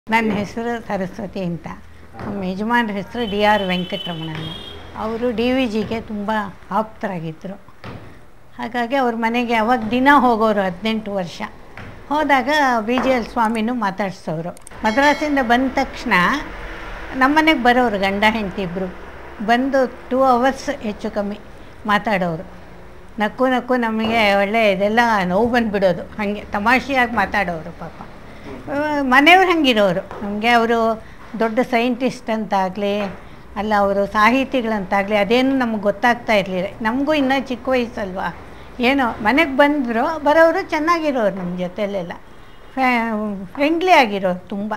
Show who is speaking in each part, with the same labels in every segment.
Speaker 1: ನನ್ನ ಹೆಸರು ಸರಸ್ವತಿ ಅಂತ ನಮ್ಮ ಯಜಮಾನ್ರ ಹೆಸರು ಡಿ ಆರ್ ವೆಂಕಟರಮಣನ್ ಅವರು ಡಿ ವಿ ಜಿಗೆ ತುಂಬ ಆಪ್ತರಾಗಿದ್ದರು ಹಾಗಾಗಿ ಅವ್ರ ಮನೆಗೆ ಅವಾಗ ದಿನ ಹೋಗೋರು ಹದಿನೆಂಟು ವರ್ಷ ಹೋದಾಗ ಬಿ ಜಿ ಎಲ್ ಸ್ವಾಮಿನೂ ಮಾತಾಡ್ಸೋರು ಮದ್ರಾಸಿಂದ ಬಂದ ತಕ್ಷಣ ನಮ್ಮನೆಗೆ ಬರೋರು ಗಂಡ ಹೆಂಡತಿ ಇಬ್ಬರು ಬಂದು ಟೂ ಅವರ್ಸ್ ಹೆಚ್ಚು ಕಮ್ಮಿ ಮಾತಾಡೋರು ನಕ್ಕು ನಕ್ಕು ನಮಗೆ ಒಳ್ಳೆ ಇದೆಲ್ಲ ನೋವು ಬಂದುಬಿಡೋದು ಹಾಗೆ ತಮಾಷೆಯಾಗಿ ಮಾತಾಡೋರು ಪಾಪ ಮನೆಯವ್ರು ಹಂಗಿರೋರು ನಮಗೆ ಅವರು ದೊಡ್ಡ ಸೈಂಟಿಸ್ಟ್ ಅಂತಾಗಲಿ ಅಲ್ಲ ಅವರು ಸಾಹಿತಿಗಳಂತಾಗಲಿ ಅದೇನು ನಮ್ಗೆ ಗೊತ್ತಾಗ್ತಾ ಇರಲಿಲ್ಲ ನಮಗೂ ಇನ್ನೂ ಚಿಕ್ಕ ವಯಸ್ಸಲ್ವಾ ಏನೋ ಮನೆಗೆ ಬಂದರು ಬರೋರು ಚೆನ್ನಾಗಿರೋರು ನಮ್ಮ ಜೊತೆಲೆಲ್ಲ ಫ್ರೆಂಡ್ಲಿ ಆಗಿರೋರು ತುಂಬ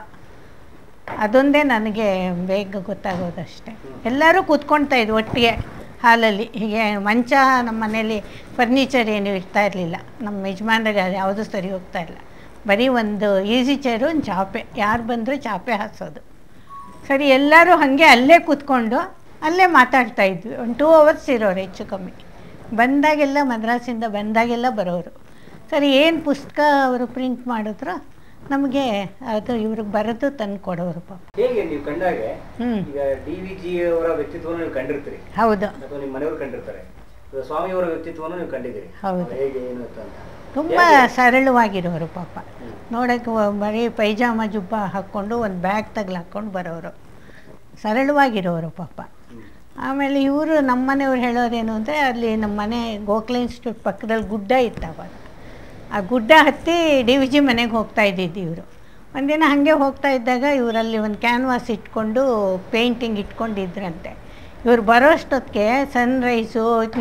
Speaker 1: ಅದೊಂದೇ ನನಗೆ ಬೇಗ ಗೊತ್ತಾಗೋದಷ್ಟೆ ಎಲ್ಲರೂ ಕೂತ್ಕೊಳ್ತಾ ಇದ್ವು ಒಟ್ಟಿಗೆ ಹಾಲಲ್ಲಿ ಹೀಗೆ ಮಂಚ ನಮ್ಮ ಮನೇಲಿ ಫರ್ನಿಚರ್ ಏನು ಇರ್ತಾ ಇರಲಿಲ್ಲ ನಮ್ಮ ಯಜಮಾನ್ರಿಗೆ ಅದು ಯಾವುದೂ ಸರಿ ಹೋಗ್ತಾ ಇಲ್ಲ ಬರೀ ಒಂದು ಈಸಿ ಚೇರು ಒಂದು ಚಾಪೆ ಯಾರು ಬಂದರೂ ಚಾಪೆ ಹಾಸೋದು ಸರಿ ಎಲ್ಲರೂ ಹಾಗೆ ಅಲ್ಲೇ ಕೂತ್ಕೊಂಡು ಅಲ್ಲೇ ಮಾತಾಡ್ತಾ ಇದ್ವಿ ಒಂದು ಟೂ ಅವರ್ಸ್ ಇರೋರು ಹೆಚ್ಚು ಕಮ್ಮಿ ಬಂದಾಗೆಲ್ಲ ಮದ್ರಾಸಿಂದ ಬಂದಾಗೆಲ್ಲ ಬರೋರು ಸರಿ ಏನು ಪುಸ್ತಕ ಅವರು ಪ್ರಿಂಟ್ ಮಾಡಿದ್ರು ನಮಗೆ ಅದು ಇವ್ರಿಗೆ ಬರೆದು ತಂದು ಕೊಡೋರು ಪಾಪ
Speaker 2: ಹೇಗೆ ನೀವು ಕಂಡಾಗೆ
Speaker 1: ಹ್ಞೂ
Speaker 2: ಈಗ ಡಿ ವಿ ಜಿ ಅವರ ವ್ಯಕ್ತಿತ್ವವನ್ನು ನೀವು ಕಂಡಿರ್ತೀರಿ
Speaker 1: ಹೌದು
Speaker 2: ಅಥವಾ ನಿಮ್ಮ ಮನೆಯವರು ಕಂಡಿರ್ತಾರೆ ಅಥವಾ ಸ್ವಾಮಿಯವರ ವ್ಯಕ್ತಿತ್ವವನ್ನು ನೀವು ಕಂಡಿದ್ದೀರಿ
Speaker 1: ಹೌದು.
Speaker 2: ಅವ್ರು ಹೇಗೆ ಏನು ಅಂತ ಅಂತ.
Speaker 1: ತುಂಬ ಸರಳವಾಗಿರೋರು ಪಾಪ ನೋಡೋಕ್ಕೆ ಒ- ಬರೀ ಪೈಜಾಮ ಜುಬ್ಬ ಹಾಕ್ಕೊಂಡು ಒಂದು ಬ್ಯಾಗ್ ತಗ್ಲು ಹಾಕ್ಕೊಂಡು ಬರೋರು ಸರಳವಾಗಿರೋರು ಪಾಪ ಆಮೇಲೆ ಇವರು ನಮ್ಮ ಮನೆಯವ್ರು ಹೇಳೋದೇನು ಅಂದರೆ ಅಲ್ಲಿ ನಮ್ಮ ಮನೆ ಗೋಖಲೆ ಇನ್ಸ್ಟಿಟ್ಯೂಟ್ ಪಕ್ಕದಲ್ಲಿ ಗುಡ್ಡ ಇತ್ತು ಅವಾಗ ಆ ಗುಡ್ಡ ಹತ್ತಿ ಡಿ ವಿ ಜಿ ಮನೆಗೆ ಹೋಗ್ತಾ ಇದ್ದಿದ್ದು ಇವರು ಒಂದಿನ ಹಾಗೆ ಹೋಗ್ತಾ ಇದ್ದಾಗ ಇವರಲ್ಲಿ ಒಂದು ಕ್ಯಾನ್ವಾಸ್ ಇಟ್ಕೊಂಡು ಪೇಂಟಿಂಗ್ ಇಟ್ಕೊಂಡಿದ್ರಂತೆ ಇವ್ರು ಬರೋಷ್ಟೊತ್ತಿಗೆ ಸನ್ರೈಸು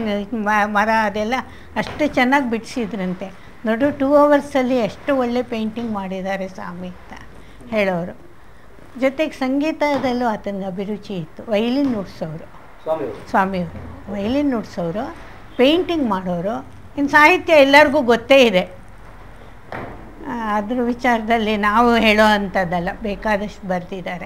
Speaker 1: ಮರ ಅದೆಲ್ಲ ಅಷ್ಟು ಚೆನ್ನಾಗಿ ಬಿಡಿಸಿದ್ರಂತೆ ನೋಡು ಟೂ ಅವರ್ಸಲ್ಲಿ ಎಷ್ಟು ಒಳ್ಳೆ ಪೇಂಟಿಂಗ್ ಮಾಡಿದ್ದಾರೆ ಸ್ವಾಮಿ ಅಂತ ಹೇಳೋರು ಜೊತೆಗೆ ಸಂಗೀತದಲ್ಲೂ ಆತನಿಗೆ ಅಭಿರುಚಿ ಇತ್ತು ವೈಲಿನ್ ನುಡ್ಸೋರು
Speaker 2: ಸ್ವಾಮಿಯವರು
Speaker 1: ಸ್ವಾಮಿಯವರು ವೈಲಿನ್ ನುಡ್ಸೋರು ಪೇಂಟಿಂಗ್ ಮಾಡೋರು ಇನ್ನು ಸಾಹಿತ್ಯ ಎಲ್ಲರಿಗೂ ಗೊತ್ತೇ ಇದೆ ಆ, ಅದ್ರ ವಿಚಾರದಲ್ಲಿ ನಾವು ಹೇಳೋ ಅಂಥದ್ದಲ್ಲ ಬೇಕಾದಷ್ಟು ಬರೆದಿದ್ದಾರೆ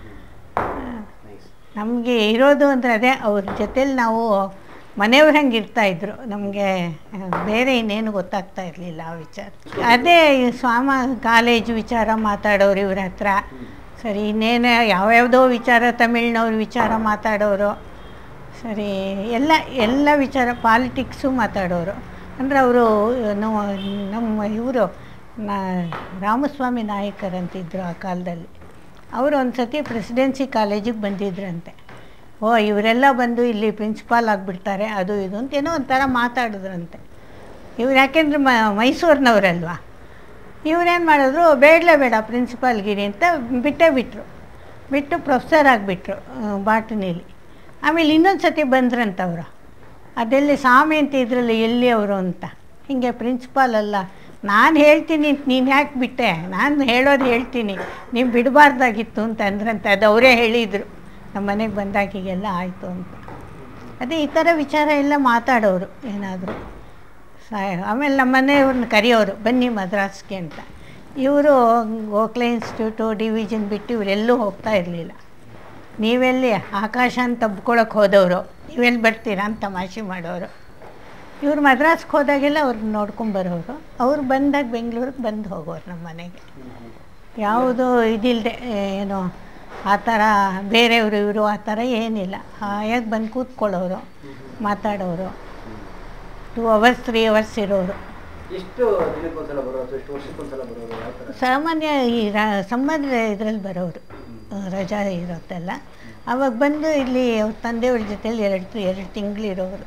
Speaker 2: ನೈಸ್
Speaker 1: ನಮಗೆ ಇರೋದು ಅಂದರೆ ಅದೇ ಅವ್ರ ಜೊತೇಲಿ ನಾವು ಮನೆಯವ್ರ ಹಂಗೆ ಇರ್ತಾಯಿದ್ರು ನಮಗೆ ಬೇರೆ ಇನ್ನೇನು ಗೊತ್ತಾಗ್ತಾ ಇರಲಿಲ್ಲ ಆ ವಿಚಾರ ಅದೇ ಈ ಸ್ವಾಮ ಕಾಲೇಜ್ ವಿಚಾರ ಮಾತಾಡೋರು ಇವ್ರ ಹತ್ರ ಸರಿ ಇನ್ನೇನು ಯಾವ್ಯಾವುದೋ ವಿಚಾರ ತಮಿಳ್ನವ್ರ ವಿಚಾರ ಮಾತಾಡೋರು ಸರಿ ಎಲ್ಲ ಎಲ್ಲ ವಿಚಾರ ಪಾಲಿಟಿಕ್ಸು ಮಾತಾಡೋರು ಅಂದರೆ ಅವರು ನಮ್ಮ ಇವರು ನಾ ರಾಮಸ್ವಾಮಿ ನಾಯಕರಂತಿದ್ದರು ಆ ಕಾಲದಲ್ಲಿ ಅವರು ಒಂದು ಸತಿ ಪ್ರೆಸಿಡೆನ್ಸಿ ಕಾಲೇಜಿಗೆ ಬಂದಿದ್ರಂತೆ ಓ ಇವರೆಲ್ಲ ಬಂದು ಇಲ್ಲಿ ಪ್ರಿನ್ಸಿಪಾಲ್ ಆಗಿಬಿಡ್ತಾರೆ ಅದು ಇದು ಅಂತ ಏನೋ ಒಂಥರ ಮಾತಾಡಿದ್ರಂತೆ ಇವ್ರು ಯಾಕೆಂದ್ರೆ ಮ ಮೈಸೂರಿನವರಲ್ವಾ ಇವ್ರೇನು ಮಾಡಿದ್ರು ಬೇಡಲೇ ಬೇಡ ಪ್ರಿನ್ಸಿಪಾಲ್ಗಿರಿ ಅಂತ ಬಿಟ್ಟೇ ಬಿಟ್ಟರು ಬಿಟ್ಟು ಪ್ರೊಫೆಸರ್ ಆಗಿಬಿಟ್ರು ಬಾಟನಿಲಿ ಆಮೇಲೆ ಇನ್ನೊಂದು ಸತಿ ಬಂದ್ರಂತವ್ರು ಅದೆಲ್ಲಿ ಸ್ವಾಮಿ ಅಂತ ಇದ್ರಲ್ಲಿ ಎಲ್ಲಿ ಅವರು ಅಂತ ಹೀಗೆ ಪ್ರಿನ್ಸಿಪಾಲ್ ಅಲ್ಲ ನಾನು ಹೇಳ್ತೀನಿ ಅಂತ ನೀನು ಯಾಕೆ ಬಿಟ್ಟೆ ನಾನು ಹೇಳೋದು ಹೇಳ್ತೀನಿ ನೀವು ಬಿಡಬಾರ್ದಾಗಿತ್ತು ಅಂತ ಅಂದ್ರಂತೆ ಅದು ಅವರೇ ಹೇಳಿದರು ನಮ್ಮ ಮನೆಗೆ ಬಂದಾಗಿಗೆಲ್ಲ ಆಯಿತು ಅಂತ ಅದೇ ಈ ಥರ ವಿಚಾರ ಎಲ್ಲ ಮಾತಾಡೋರು ಏನಾದರೂ ಸಾಯ ಆಮೇಲೆ ನಮ್ಮ ಮನೆಯವ್ರನ್ನ ಕರೆಯೋರು ಬನ್ನಿ ಮದ್ರಾಸ್ಗೆ ಅಂತ ಇವರು ಗೋಖಲೆ ಇನ್ಸ್ಟಿಟ್ಯೂಟು ಡಿವಿಷನ್ ಬಿಟ್ಟು ಇವರೆಲ್ಲೂ ಹೋಗ್ತಾ ಇರಲಿಲ್ಲ ನೀವೆಲ್ಲಿ ಆಕಾಶ ಅಂತ ತಬ್ಕೊಳಕ್ಕೆ ಹೋದವರು ನೀವೆಲ್ಲಿ ಬರ್ತೀರಾ ಅಂತ ತಮಾಷೆ ಮಾಡೋರು ಇವ್ರು ಮದ್ರಾಸ್ಗೆ ಹೋದಾಗೆಲ್ಲ ಅವ್ರನ್ನ ನೋಡ್ಕೊಂಬರೋರು ಅವ್ರು ಬಂದಾಗ ಬೆಂಗಳೂರಿಗೆ ಬಂದು ಹೋಗೋರು ನಮ್ಮ ಮನೆಗೆ ಯಾವುದು ಇದಿಲ್ಲದೆ ಏನು ಆ ಥರ ಬೇರೆಯವರು ಇವರು ಆ ಥರ ಏನಿಲ್ಲ ಹಾಯಾಗಿ ಬಂದು ಕೂತ್ಕೊಳ್ಳೋರು ಮಾತಾಡೋರು ಟೂ ಅವರ್ಸ್ ತ್ರೀ ಅವರ್ಸ್ ಇರೋರು
Speaker 2: ಎಷ್ಟು ದಿನಕ್ಕೊಂದ್ಸಲ ಬರೋದು ಅಥವಾ ಎಷ್ಟು ವರ್ಷಕ್ಕೊಂದ್ಸಲ ಬರೋದು ಯಾವ ಥರ
Speaker 1: ಸಾಮಾನ್ಯ ಈ ರ ಸಂಬಂಧ ಇದರಲ್ಲಿ ಬರೋರು ಆ, ರಜಾ ಇರುತ್ತಲ್ಲ ಅವಾಗ ಬಂದು ಇಲ್ಲಿ ಅವ್ರ ತಂದೆಯವ್ರ ಜೊತೆಲಿ ಎರಡು ಎರಡು ತಿಂಗಳು ಇರೋರು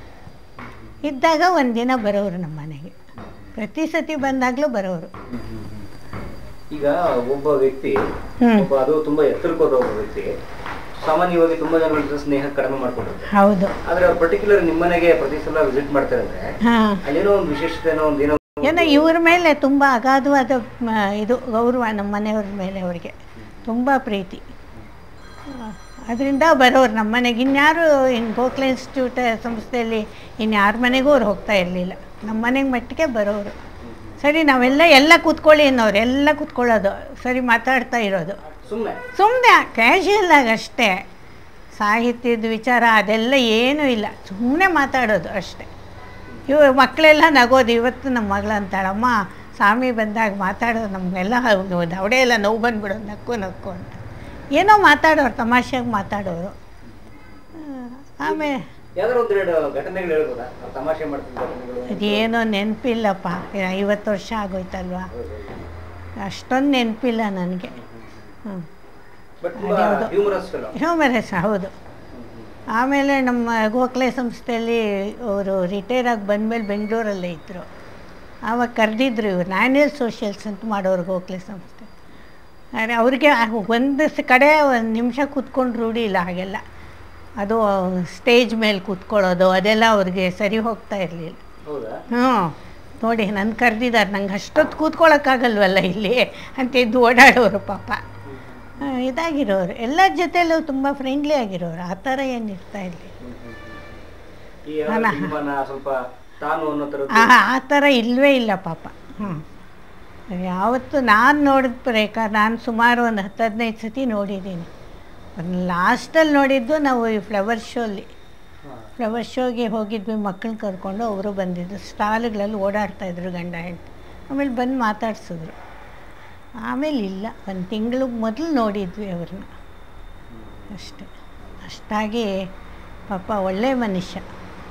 Speaker 1: ಇದ್ದಾಗ ಒಂದಿನ ಬರೋರು ನಮ್ಮ ಮನೆಗೆ ಪ್ರತಿ ಸತಿ ಬಂದಾಗಲೂ ಬರೋರು
Speaker 2: ಈಗ ಒಬ್ಬ ವ್ಯಕ್ತಿ
Speaker 1: ಹ್ಮ್.
Speaker 2: ಒಬ್ಬ ಅದು ತುಂಬಾ ಎತ್ತರಕ್ಕೆ ಹೋದ ಒಬ್ಬ ವ್ಯಕ್ತಿ ಸಾಮಾನ್ಯವಾಗಿ ತುಂಬಾ ಜನಗಳ ಜೊತೆ ಸ್ನೇಹ ಕಡಿಮೆ ಮಾಡ್ಕೊಂಡಿರ್ತಾರೆ
Speaker 1: ಹೌದು
Speaker 2: ಆದ್ರೆ ಅವ್ರು ಪರ್ಟಿಕ್ಯುಲರ್ ನಿಮ್ಮನೆಗೆ ಪ್ರತಿ ಸಲ ವಿಸಿಟ್ ಮಾಡ್ತಾರೆ ಅಂದ್ರೆ
Speaker 1: ಹಾಂ
Speaker 2: ಅಲ್ಲೇನೋ ಒಂದು ವಿಶೇಷತೆನೋ ಒಂದು ಏನೋ
Speaker 1: ಏನೋ ಇವ್ರ ಮೇಲೆ ತುಂಬ ಅಗಾಧವಾದ ಮ, ಇದು ಗೌರವ ನಮ್ಮ ಮನೆಯವ್ರ ಮೇಲೆ ಅವ್ರಿಗೆ ತುಂಬ ಪ್ರೀತಿ ಅದರಿಂದ ಬರೋರು ನಮ್ಮ ಮನೆಗೆ ಇನ್ಯಾರು ಇನ್ನು ಗೋಖಲೆ ಇನ್ಸ್ಟಿಟ್ಯೂಟ್ ಸಂಸ್ಥೆಯಲ್ಲಿ ಇನ್ಯಾರ ಮನೆಗೂ ಅವ್ರು ಹೋಗ್ತಾ ಇರಲಿಲ್ಲ ನಮ್ಮ ಮನೆಗೆ ಮಟ್ಟಿಗೆ ಬರೋರು ಸರಿ ನಾವೆಲ್ಲ ಎಲ್ಲ ಕೂತ್ಕೊಳ್ಳಿ ಅನ್ನೋರು ಎಲ್ಲ ಕೂತ್ಕೊಳ್ಳೋದು ಸರಿ ಮಾತಾಡ್ತಾ ಇರೋದು
Speaker 2: ಸುಮ್ಮನೆ
Speaker 1: ಸುಮ್ಮನೆ ಕ್ಯಾಶುಯಲ್ ಆಗಿ ಅಷ್ಟೇ ಸಾಹಿತ್ಯದ ವಿಚಾರ ಅದೆಲ್ಲ ಏನೂ ಇಲ್ಲ ಸುಮ್ಮನೆ ಮಾತಾಡೋದು ಅಷ್ಟೇ ಇವು ಮಕ್ಕಳೆಲ್ಲ ನಗೋದು ಇವತ್ತು ನಮ್ಮ ಮಗಳು ಅಂತಾಳಮ್ಮ ಸ್ವಾಮಿ ಬಂದಾಗ ಮಾತಾಡೋದು ನಮಗೆಲ್ಲ ದವಡೆ ಎಲ್ಲ ನೋವು ಬಂದ್ಬಿಡೋದು ನಕ್ಕು ನಕ್ಕು ಅಂತ ಏನೋ ಮಾತಾಡೋರು ತಮಾಷೆಗೆ ಮಾತಾಡೋರು ಆ, ಆಮೇಲೆ
Speaker 2: ಯಾವ್ದಾರು ಒಂದೆರಡು ಘಟನೆಗಳು ಹೇಳ್ಬೋದಾ ಅವ್ರು ತಮಾಷೆ ಮಾಡ್ತಿದ್ದ ಘಟನೆಗಳು
Speaker 1: ಅದೇನೋ ನೆನಪಿಲ್ಲಪ್ಪ ಐವತ್ತು ವರ್ಷ ಆಗೋಯ್ತಲ್ವಾ ಅಷ್ಟೊಂದು ನೆನಪಿಲ್ಲ ನನಗೆ ಹ್ಞೂ
Speaker 2: ಬಟ್ ತುಂಬಾ
Speaker 1: ಅದ್ಯಾವ್ದು?
Speaker 2: ಹ್ಯೂಮರಸ್ ಫಿಲಮ್
Speaker 1: ಹ್ಯೂಮರಸ್ ಹೌದು ಆಮೇಲೆ ನಮ್ಮ ಗೋಖಲೆ ಸಂಸ್ಥೆಯಲ್ಲಿ ಅವರು ರಿಟೈರ್ ಆಗಿ ಬಂದಮೇಲೆ ಬೆಂಗಳೂರಲ್ಲೇ ಇದ್ದರು ಆವಾಗ ಕರೆದಿದ್ರು ಇವರು ನ್ಯಾನ್ಯಲ್ ಸೋಷಿಯಲ್ಸ್ ಅಂತ ಮಾಡೋರು ಗೋಖಲೆ ಸಂಸ್ಥೆ ಆದರೆ ಅವ್ರಿಗೆ ಒಂದು ಸ- ಕಡೆ ಒಂದು ನಿಮಿಷ ಕೂತ್ಕೊಂಡು ರೂಢಿ ಇಲ್ಲ ಹಾಗೆಲ್ಲ ಅದು ಸ್ಟೇಜ್ ಮೇಲೆ ಕೂತ್ಕೊಳ್ಳೋದು ಅದೆಲ್ಲ ಅವ್ರಿಗೆ ಸರಿ ಹೋಗ್ತಾ ಇರಲಿಲ್ಲ
Speaker 2: ಹೌದಾ
Speaker 1: ಹ್ಞೂ ನೋಡಿ ನನ್ನ ಕರೆದಿದ್ದಾರೆ ನಂಗೆ ಅಷ್ಟೊತ್ತು ಕೂತ್ಕೊಳ್ಳೋಕ್ಕಾಗಲ್ವಲ್ಲ ಇಲ್ಲಿ ಅಂತ ಎದ್ದು ಓಡಾಡೋರು ಪಾಪ ಆ, ಇದಾಗಿರೋರು ಎಲ್ಲರ ಜೊತೆಲೂ ತುಂಬ ಫ್ರೆಂಡ್ಲಿ ಆಗಿರೋರು ಆ ಥರ ಏನು ಇರ್ತಾ ಇರಲಿ
Speaker 2: ಈ ಯಾವ
Speaker 1: ಅಲ್ಲ.
Speaker 2: ಸಿನಿಮಾನ ಸ್ವಲ್ಪ ತಾನು ಅನ್ನೋ
Speaker 1: ಆ
Speaker 2: ಥರದ್ದು
Speaker 1: ಆ ಥರ ಇಲ್ಲವೇ ಇಲ್ಲ ಪಾಪ ಹ್ಞೂ ಯಾವತ್ತು ನಾನು ನೋಡಿದ ಪ್ರಕಾರ ನಾನು ಸುಮಾರು ಒಂದು ಹತ್ತು ಹದಿನೈದು ಸತಿ ನೋಡಿದ್ದೀನಿ ಒಂದು ಲಾಸ್ಟಲ್ಲಿ ನೋಡಿದ್ದು ನಾವು ಈ ಫ್ಲವರ್ ಶೋಲಿ
Speaker 2: ಹಾ.
Speaker 1: ಫ್ಲವರ್ ಶೋಗೆ ಹೋಗಿದ್ವಿ ಮಕ್ಕಳನ್ನ ಕರ್ಕೊಂಡು ಅವರು ಬಂದಿದ್ದು ಸ್ಟಾಲ್ಗಳಲ್ಲಿ ಓಡಾಡ್ತಾಯಿದ್ರು ಗಂಡ ಹೆಂಡತಿ ಆಮೇಲೆ ಬಂದು ಮಾತಾಡ್ಸಿದ್ರು ಆಮೇಲೆ ಇಲ್ಲ ಒಂದು ತಿಂಗಳು ಮೊದಲು ನೋಡಿದ್ವಿ ಅವ್ರನ್ನ ಅಷ್ಟೆ ಅಷ್ಟಾಗಿ ಪಾಪ ಒಳ್ಳೆಯ ಮನುಷ್ಯ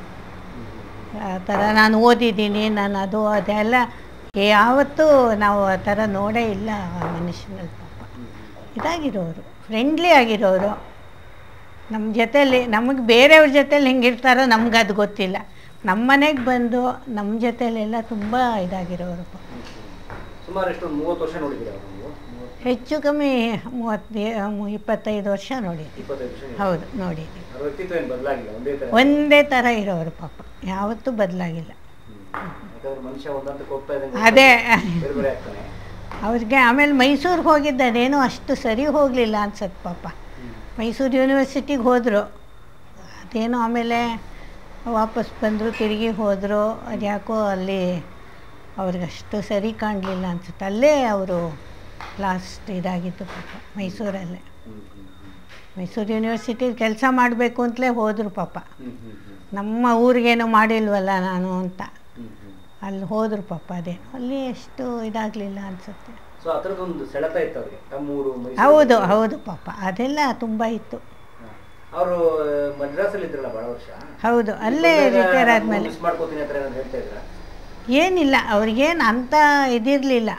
Speaker 1: ಆ ಥರ ನಾನು ಓದಿದ್ದೀನಿ ನಾನು ಅದು ಅದೆಲ್ಲ ಯಾವತ್ತೂ ನಾವು ಆ ಥರ ನೋಡೇ ಇಲ್ಲ ಆ ಮನುಷ್ಯನಲ್ಲಿ ಪಾಪ ಇದಾಗಿರೋರು ಫ್ರೆಂಡ್ಲಿ ಆಗಿರೋರು ನಮ್ಮ ಜೊತೇಲಿ ನಮಗೆ ಬೇರೆಯವ್ರ ಜೊತೇಲಿ ಹೆಂಗಿರ್ತಾರೋ ನಮ್ಗೆ ಅದು ಗೊತ್ತಿಲ್ಲ ನಮ್ಮ ಮನೆಗೆ ಬಂದು ನಮ್ಮ ಜೊತೆಲೆಲ್ಲ ತುಂಬ ಇದಾಗಿರೋರು ಪಾಪ
Speaker 2: ಸುಮಾರು ಎಷ್ಟು ಒಂದು ಮೂವತ್ತು ವರ್ಷ ನೋಡಿದ್ದೀರಾ ಅವ್ರು ನೀವು ಮೂವತ್ತು-
Speaker 1: ಹೆಚ್ಚು ಕಮ್ಮಿ ಮೂವತ್ತು ಇಪ್ಪತ್ತೈದು ವರ್ಷ ನೋಡಿದ್ವಿ
Speaker 2: ಇಪ್ಪತ್ತೈದು ವರ್ಷ ನೀವು?
Speaker 1: ಹೌದು ನೋಡಿದ್ವಿ
Speaker 2: ಅವ್ರ ವ್ಯಕ್ತಿತ್ವ ಏನು ಬದಲಾಗಿಲ್ಲ ಒಂದೇ ಥರ
Speaker 1: ಒಂದೇ ಥರ ಇರೋರು ಪಾಪ ಯಾವತ್ತೂ ಬದಲಾಗಿಲ್ಲ
Speaker 2: ಹ್ಮ್. ಯಾಕಂದ್ರೆ ಮನುಷ್ಯ ಒಂದಂತಕ್ಕೆ ಹೋಗ್ತಾ ಇದ್ದಂಗೆ
Speaker 1: ಅದೇ
Speaker 2: ಬೇರೆ ಬೇರೆ ಆಗ್ತಾನೆ
Speaker 1: ಅವ್ರಿಗೆ ಆಮೇಲೆ ಮೈಸೂರಿಗೆ ಹೋಗಿದ್ದ ಅದೇನೋ ಅಷ್ಟು ಸರಿ ಹೋಗಲಿಲ್ಲ ಅನ್ಸತ್ತೆ ಪಾಪ ಮೈಸೂರು ಯೂನಿವರ್ಸಿಟಿಗೆ ಹೋದರು ಅದೇನೋ ಆಮೇಲೆ ವಾಪಸ್ ಬಂದರು ತಿರುಗಿ ಹೋದರು ಅದ್ಯಾಕೋ ಅಲ್ಲಿ ಅವ್ರಿಗಷ್ಟು ಸರಿ ಕಾಣಲಿಲ್ಲ ಅನ್ಸುತ್ತೆ ಅಲ್ಲೇ ಅವರು ಲಾಸ್ಟ್ ಇದಾಗಿತ್ತು ಪಾಪ ಮೈಸೂರಲ್ಲೇ
Speaker 2: ಹ್ಮ್, ಹ್ಮ್, ಹ್ಮ್.
Speaker 1: ಮೈಸೂರು ಯೂನಿವರ್ಸಿಟಿಲಿ ಕೆಲಸ ಮಾಡಬೇಕು ಅಂತಲೇ ಹೋದರು ಪಾಪ
Speaker 2: ಹ್ಮ್, ಹ್ಮ್, ಹ್ಮ್.
Speaker 1: ನಮ್ಮ ಊರಿಗೇನೋ ಮಾಡಿಲ್ವಲ್ಲ ನಾನು ಅಂತ
Speaker 2: ಹ್ಮ್, ಹ್ಮ್.
Speaker 1: ಅಲ್ಲಿ ಹೋದರು ಪಾಪ ಅದೇನು ಅಲ್ಲಿ ಎಷ್ಟು ಇದಾಗಲಿಲ್ಲ ಅನಿಸುತ್ತೆ
Speaker 2: ಸೊ ಆ ಥರದ್ದೊಂದು ಸೆಳೆತ ಇತ್ತು ಅವ್ರಿಗೆ ನಮ್ಮೂರು ಮೈಸೂರು
Speaker 1: ಹೌದು ಹೌದು ಪಾಪ ಅದೆಲ್ಲ ತುಂಬ ಇತ್ತು
Speaker 2: ಅವರು ಮದ್ರಾಸಲ್ಲಿ ಇದ್ರಲ್ಲ ಬಹಳ ವರ್ಷ
Speaker 1: ಹೌದು ಅಲ್ಲೇ ರಿಟೈರ್ ಆದಮೇಲೆ
Speaker 2: ಮಿಸ್ ಮಾಡ್ಕೋತೀನಿ ಹತ್ರ ಏನಾದ್ರು ಹೇಳ್ತಾ ಇದ್ರ
Speaker 1: ಏನಿಲ್ಲ ಅವ್ರಿಗೇನು ಅಂಥ ಇದಿರಲಿಲ್ಲ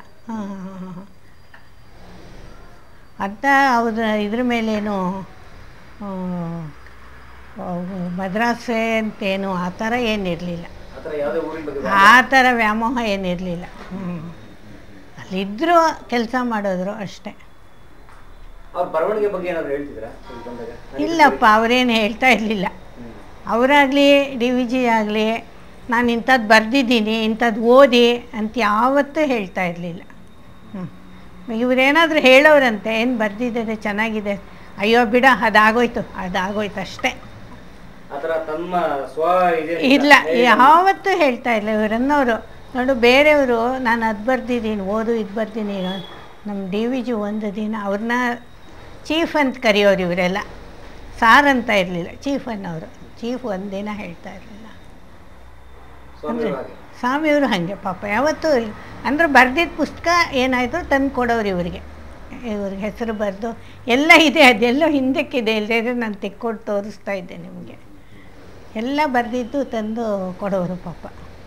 Speaker 1: ಅಂಥ ಅವ್ರ ಇದ್ರ ಮೇಲೇನು ಆ, ಅವು ಮದ್ರಾಸೆ ಅಂತೇನು ಆ ಥರ ಏನಿರಲಿಲ್ಲ
Speaker 2: ಆ ಥರ ಯಾವುದೇ ಊರಿನ ಬಗ್ಗೆ
Speaker 1: ಆ ಥರ ವ್ಯಾಮೋಹ ಏನಿರಲಿಲ್ಲ ಹ್ಞೂ ಅಲ್ಲಿದ್ದರು ಕೆಲಸ ಮಾಡಿದ್ರು ಅಷ್ಟೇ
Speaker 2: ಅವ್ರ ಬರವಣಿಗೆ ಬಗ್ಗೆ ಏನಾದ್ರು ಹೇಳ್ತಿದ್ರಾ ಇಲ್ಲಿ ಬಂದಾಗ
Speaker 1: ಇಲ್ಲಪ್ಪ ಅವರೇನು ಹೇಳ್ತಾ ಇರಲಿಲ್ಲ
Speaker 2: ಹ್ಮ್.
Speaker 1: ಅವರಾಗಲಿ ಡಿ ವಿ ಜಿ ಆಗಲಿ ನಾನು ಇಂಥದ್ದು ಬರೆದಿದ್ದೀನಿ ಇಂಥದ್ದು ಓದಿ ಅಂತ ಯಾವತ್ತೂ ಹೇಳ್ತಾ ಇರಲಿಲ್ಲ ಹ್ಞೂ ಇವರೇನಾದರೂ ಹೇಳೋರಂತೆ ಏನು ಬರೆದಿದ್ದಾರೆ ಚೆನ್ನಾಗಿದೆ ಅಯ್ಯೋ ಬಿಡ ಅದಾಗೋಯ್ತು ಅದಾಗೋಯ್ತು ಅಷ್ಟೇ
Speaker 2: ಆ ಥರ ತಮ್ಮ ಸ್ವ ಇದೆ
Speaker 1: ಇಲ್ಲ ಯಾವತ್ತೂ ಹೇಳ್ತಾ ಇಲ್ಲ ಇವರನ್ನೋರು ನೋಡು ಬೇರೆಯವರು ನಾನು ಅದು ಬರ್ದಿದ್ದೀನಿ ಓದು ಇದು ಬರ್ದಿನಿ ನಮ್ಮ ಡಿ ವಿ ಜಿ ಒಂದು ದಿನ ಅವ್ರನ್ನ ಚೀಫ್ ಅಂತ ಕರೆಯೋರು ಇವರೆಲ್ಲ ಸಾರ್ ಅಂತ ಇರಲಿಲ್ಲ ಚೀಫ್ ಅನ್ನೋರು ಚೀಫ್ ಒಂದಿನ ಹೇಳ್ತಾ ಇರಲಿಲ್ಲ
Speaker 2: ಸ್ವಾಮಿ
Speaker 1: ಅಂದರೆ
Speaker 2: ಹಾಗೆ
Speaker 1: ಸ್ವಾಮಿಯವರು ಹಾಗೆ ಪಾಪ ಯಾವತ್ತೂ ಅಂದ್ರೆ ಬರ್ದಿದ್ದ ಪುಸ್ತಕ ಏನಾಯಿತು ತಂದು ಕೊಡೋರು ಇವರಿಗೆ ಇವ್ರಿಗೆ ಹೆಸರು ಬರೆದು ಎಲ್ಲ ಇದೆ ಅದೆಲ್ಲೋ ಹಿಂದಕ್ಕಿದೆ ಇಲ್ಲದೇ ನಾನು ತೆಕ್ಕೊಟ್ಟು ತೋರಿಸ್ತಾ ಇದ್ದೆ ನಿಮಗೆ ಎಲ್ಲ ಬರೆದಿದ್ದು ತಂದು ಕೊಡೋರು ಪಾಪ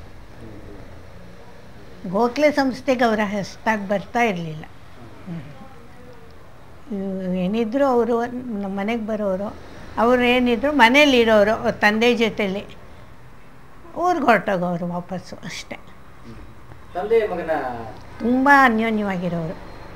Speaker 1: ಗೋಖಲೆ ಸಂಸ್ಥೆಗೆ ಅವರ ಅಷ್ಟಾಗಿ ಬರ್ತಾ ಇರಲಿಲ್ಲ ಏನಿದ್ರು ಅವರು ನಮ್ಮ ಮನೆಗೆ ಬರೋರು ಅವ್ರು ಏನಿದ್ರು ಮನೇಲಿ ಇರೋರು ಅವ್ರ ತಂದೆ ಜೊತೆಲಿ ಊರಿಗೆ ಹೊರಟೋಗೋರು ವಾಪಸ್ಸು ಅಷ್ಟೇ
Speaker 2: ತಂದೆ ಮಗನ
Speaker 1: ತುಂಬ ಅನ್ಯೋನ್ಯವಾಗಿರೋರು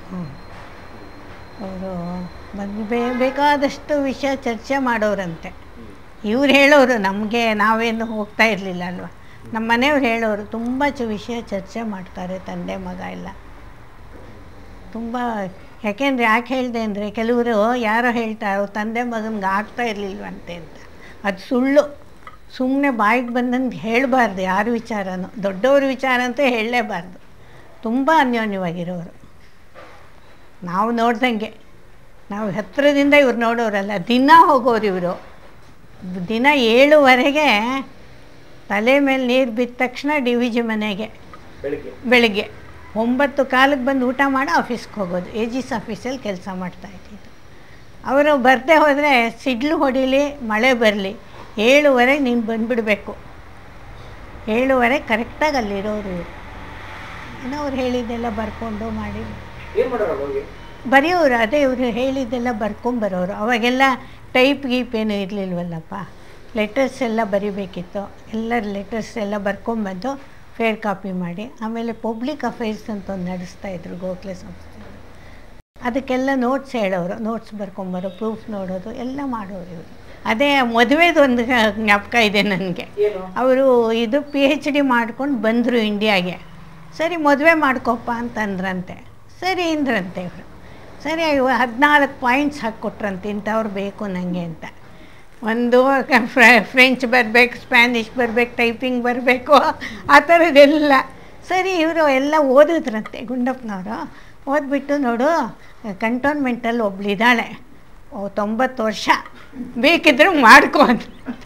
Speaker 1: ಅವರು ಬಂದು ಬೇ ಬೇಕಾದಷ್ಟು ವಿಷಯ ಚರ್ಚೆ ಮಾಡೋರಂತೆ ಇವ್ರು ಹೇಳೋರು ನಮಗೆ ನಾವೇನು ಹೋಗ್ತಾ ಇರಲಿಲ್ಲ ಅಲ್ವಾ ನಮ್ಮ ಮನೆಯವ್ರು ಹೇಳೋರು ತುಂಬ ಚ ವಿಷಯ ಚರ್ಚೆ ಮಾಡ್ತಾರೆ ತಂದೆ ಮಗ ಎಲ್ಲ ತುಂಬ ಯಾಕೆಂದರೆ ಯಾಕೆ ಹೇಳಿದೆ ಅಂದರೆ ಕೆಲವರು ಯಾರೋ ಹೇಳ್ತಾರೆ ಅವ್ರ ತಂದೆ ಮಗನಿಗೆ ಆಗ್ತಾ ಇರಲಿಲ್ವಂತೆ ಅಂತ ಅದು ಸುಳ್ಳು ಸುಮ್ಮನೆ ಬಾಯಿಗೆ ಬಂದಂಗೆ ಹೇಳಬಾರ್ದು ಯಾರ ವಿಚಾರನೂ ದೊಡ್ಡವ್ರ ವಿಚಾರ ಅಂತೂ ಹೇಳಲೇಬಾರ್ದು ತುಂಬ ಅನ್ಯೋನ್ಯವಾಗಿರೋರು ನಾವು ನೋಡ್ದಂಗೆ ನಾವು ಹತ್ತಿರದಿಂದ ಇವ್ರು ನೋಡೋರಲ್ಲ ದಿನ ಹೋಗೋರು ಇವರು ದಿನ ಏಳುವರೆಗೆ ತಲೆ ಮೇಲೆ ನೀರು ಬಿದ್ದ ತಕ್ಷಣ ಡಿ ವಿ ಜಿ ಮನೆಗೆ
Speaker 2: ಬೆಳಿಗ್ಗೆ
Speaker 1: ಬೆಳಿಗ್ಗೆ ಒಂಬತ್ತು ಕಾಲಕ್ಕೆ ಬಂದು ಊಟ ಮಾಡಿ ಆಫೀಸ್ಗೆ ಹೋಗೋದು ಎ ಜಿಸ್ ಆಫೀಸಲ್ಲಿ ಕೆಲಸ ಮಾಡ್ತಾ ಇದ್ದಿದ್ದು ಅವರು ಬರದೇ ಹೋದರೆ ಸಿಡ್ಲು ಹೊಡೀಲಿ ಮಳೆ ಬರಲಿ ಏಳುವರೆಗೆ ನೀನು ಬಂದುಬಿಡಬೇಕು ಏಳುವರೆ ಕರೆಕ್ಟಾಗಿ ಅಲ್ಲಿರೋರು ಇವ್ರು. ಏನೋ ಅವ್ರು ಹೇಳಿದ್ದೆಲ್ಲ ಬರ್ಕೊಂಡು ಮಾಡಿ
Speaker 2: ಏನ್ ಮಾಡೋರು ಹೋಗಿ
Speaker 1: ಬರೆಯೋರು ಅದೇ ಇವರು ಹೇಳಿದ್ದೆಲ್ಲ ಬರ್ಕೊಂಬರೋರು ಅವಾಗೆಲ್ಲ ಟೈಪ್ ಗೀಪ್ ಏನು ಇರಲಿಲ್ವಲ್ಲಪ್ಪ ಲೆಟರ್ಸ್ ಎಲ್ಲ ಬರಿಬೇಕಿತ್ತು ಎಲ್ಲ ಲೆಟರ್ಸ್ ಎಲ್ಲ ಬರ್ಕೊಂಬಂದು ಫೇರ್ ಕಾಪಿ ಮಾಡಿ ಆಮೇಲೆ ಪಬ್ಲಿಕ್ ಅಫೇರ್ಸ್ ಅಂತ ಒಂದು ನಡೆಸ್ತಾ ಇದ್ರು ಗೋಖಲೆ ಸಂಸ್ಥೆ ಅದಕ್ಕೆಲ್ಲ ನೋಟ್ಸ್ ಹೇಳೋರು ನೋಟ್ಸ್ ಬರ್ಕೊಂಬರೋ ಪ್ರೂಫ್ ನೋಡೋದು ಎಲ್ಲ ಮಾಡೋರು ಇವರು ಅದೇ ಮದುವೆದು ಒಂದು ಜ್ಞಾಪಕ ಇದೆ ನನಗೆ
Speaker 2: ಏನು
Speaker 1: ಅವರು ಇದು ಪಿ ಎಚ್ ಡಿ ಮಾಡ್ಕೊಂಡು ಬಂದರು ಇಂಡಿಯಾಗೆ ಸರಿ ಮದುವೆ ಮಾಡ್ಕೊಪ್ಪ ಅಂತಂದ್ರಂತೆ ಸರಿ ಇಂದ್ರಂತೆ ಇವರು ಸರಿ ಇವ ಹದಿನಾಲ್ಕು ಪಾಯಿಂಟ್ಸ್ ಹಾಕ್ಕೊಟ್ರಂತೆ ಇಂಥವ್ರು ಬೇಕು ನನಗೆ ಅಂತ ಒಂದು ಫ್ರೆಂಚ್ ಬರಬೇಕು ಸ್ಪ್ಯಾನಿಷ್ ಬರಬೇಕು ಟೈಪಿಂಗ್ ಬರಬೇಕು ಆ ಥರದ್ದೆಲ್ಲ ಸರಿ ಇವರು ಎಲ್ಲ ಓದಿದ್ರಂತೆ ಗುಂಡಪ್ಪನವರು ಓದ್ಬಿಟ್ಟು ನೋಡು ಕಂಟೋನ್ಮೆಂಟಲ್ಲಿ ಒಬ್ಳಿದ್ದಾಳೆ ಓ ತೊಂಬತ್ತು ವರ್ಷ ಬೇಕಿದ್ರೆ ಮಾಡ್ಕೊ ಅಂತ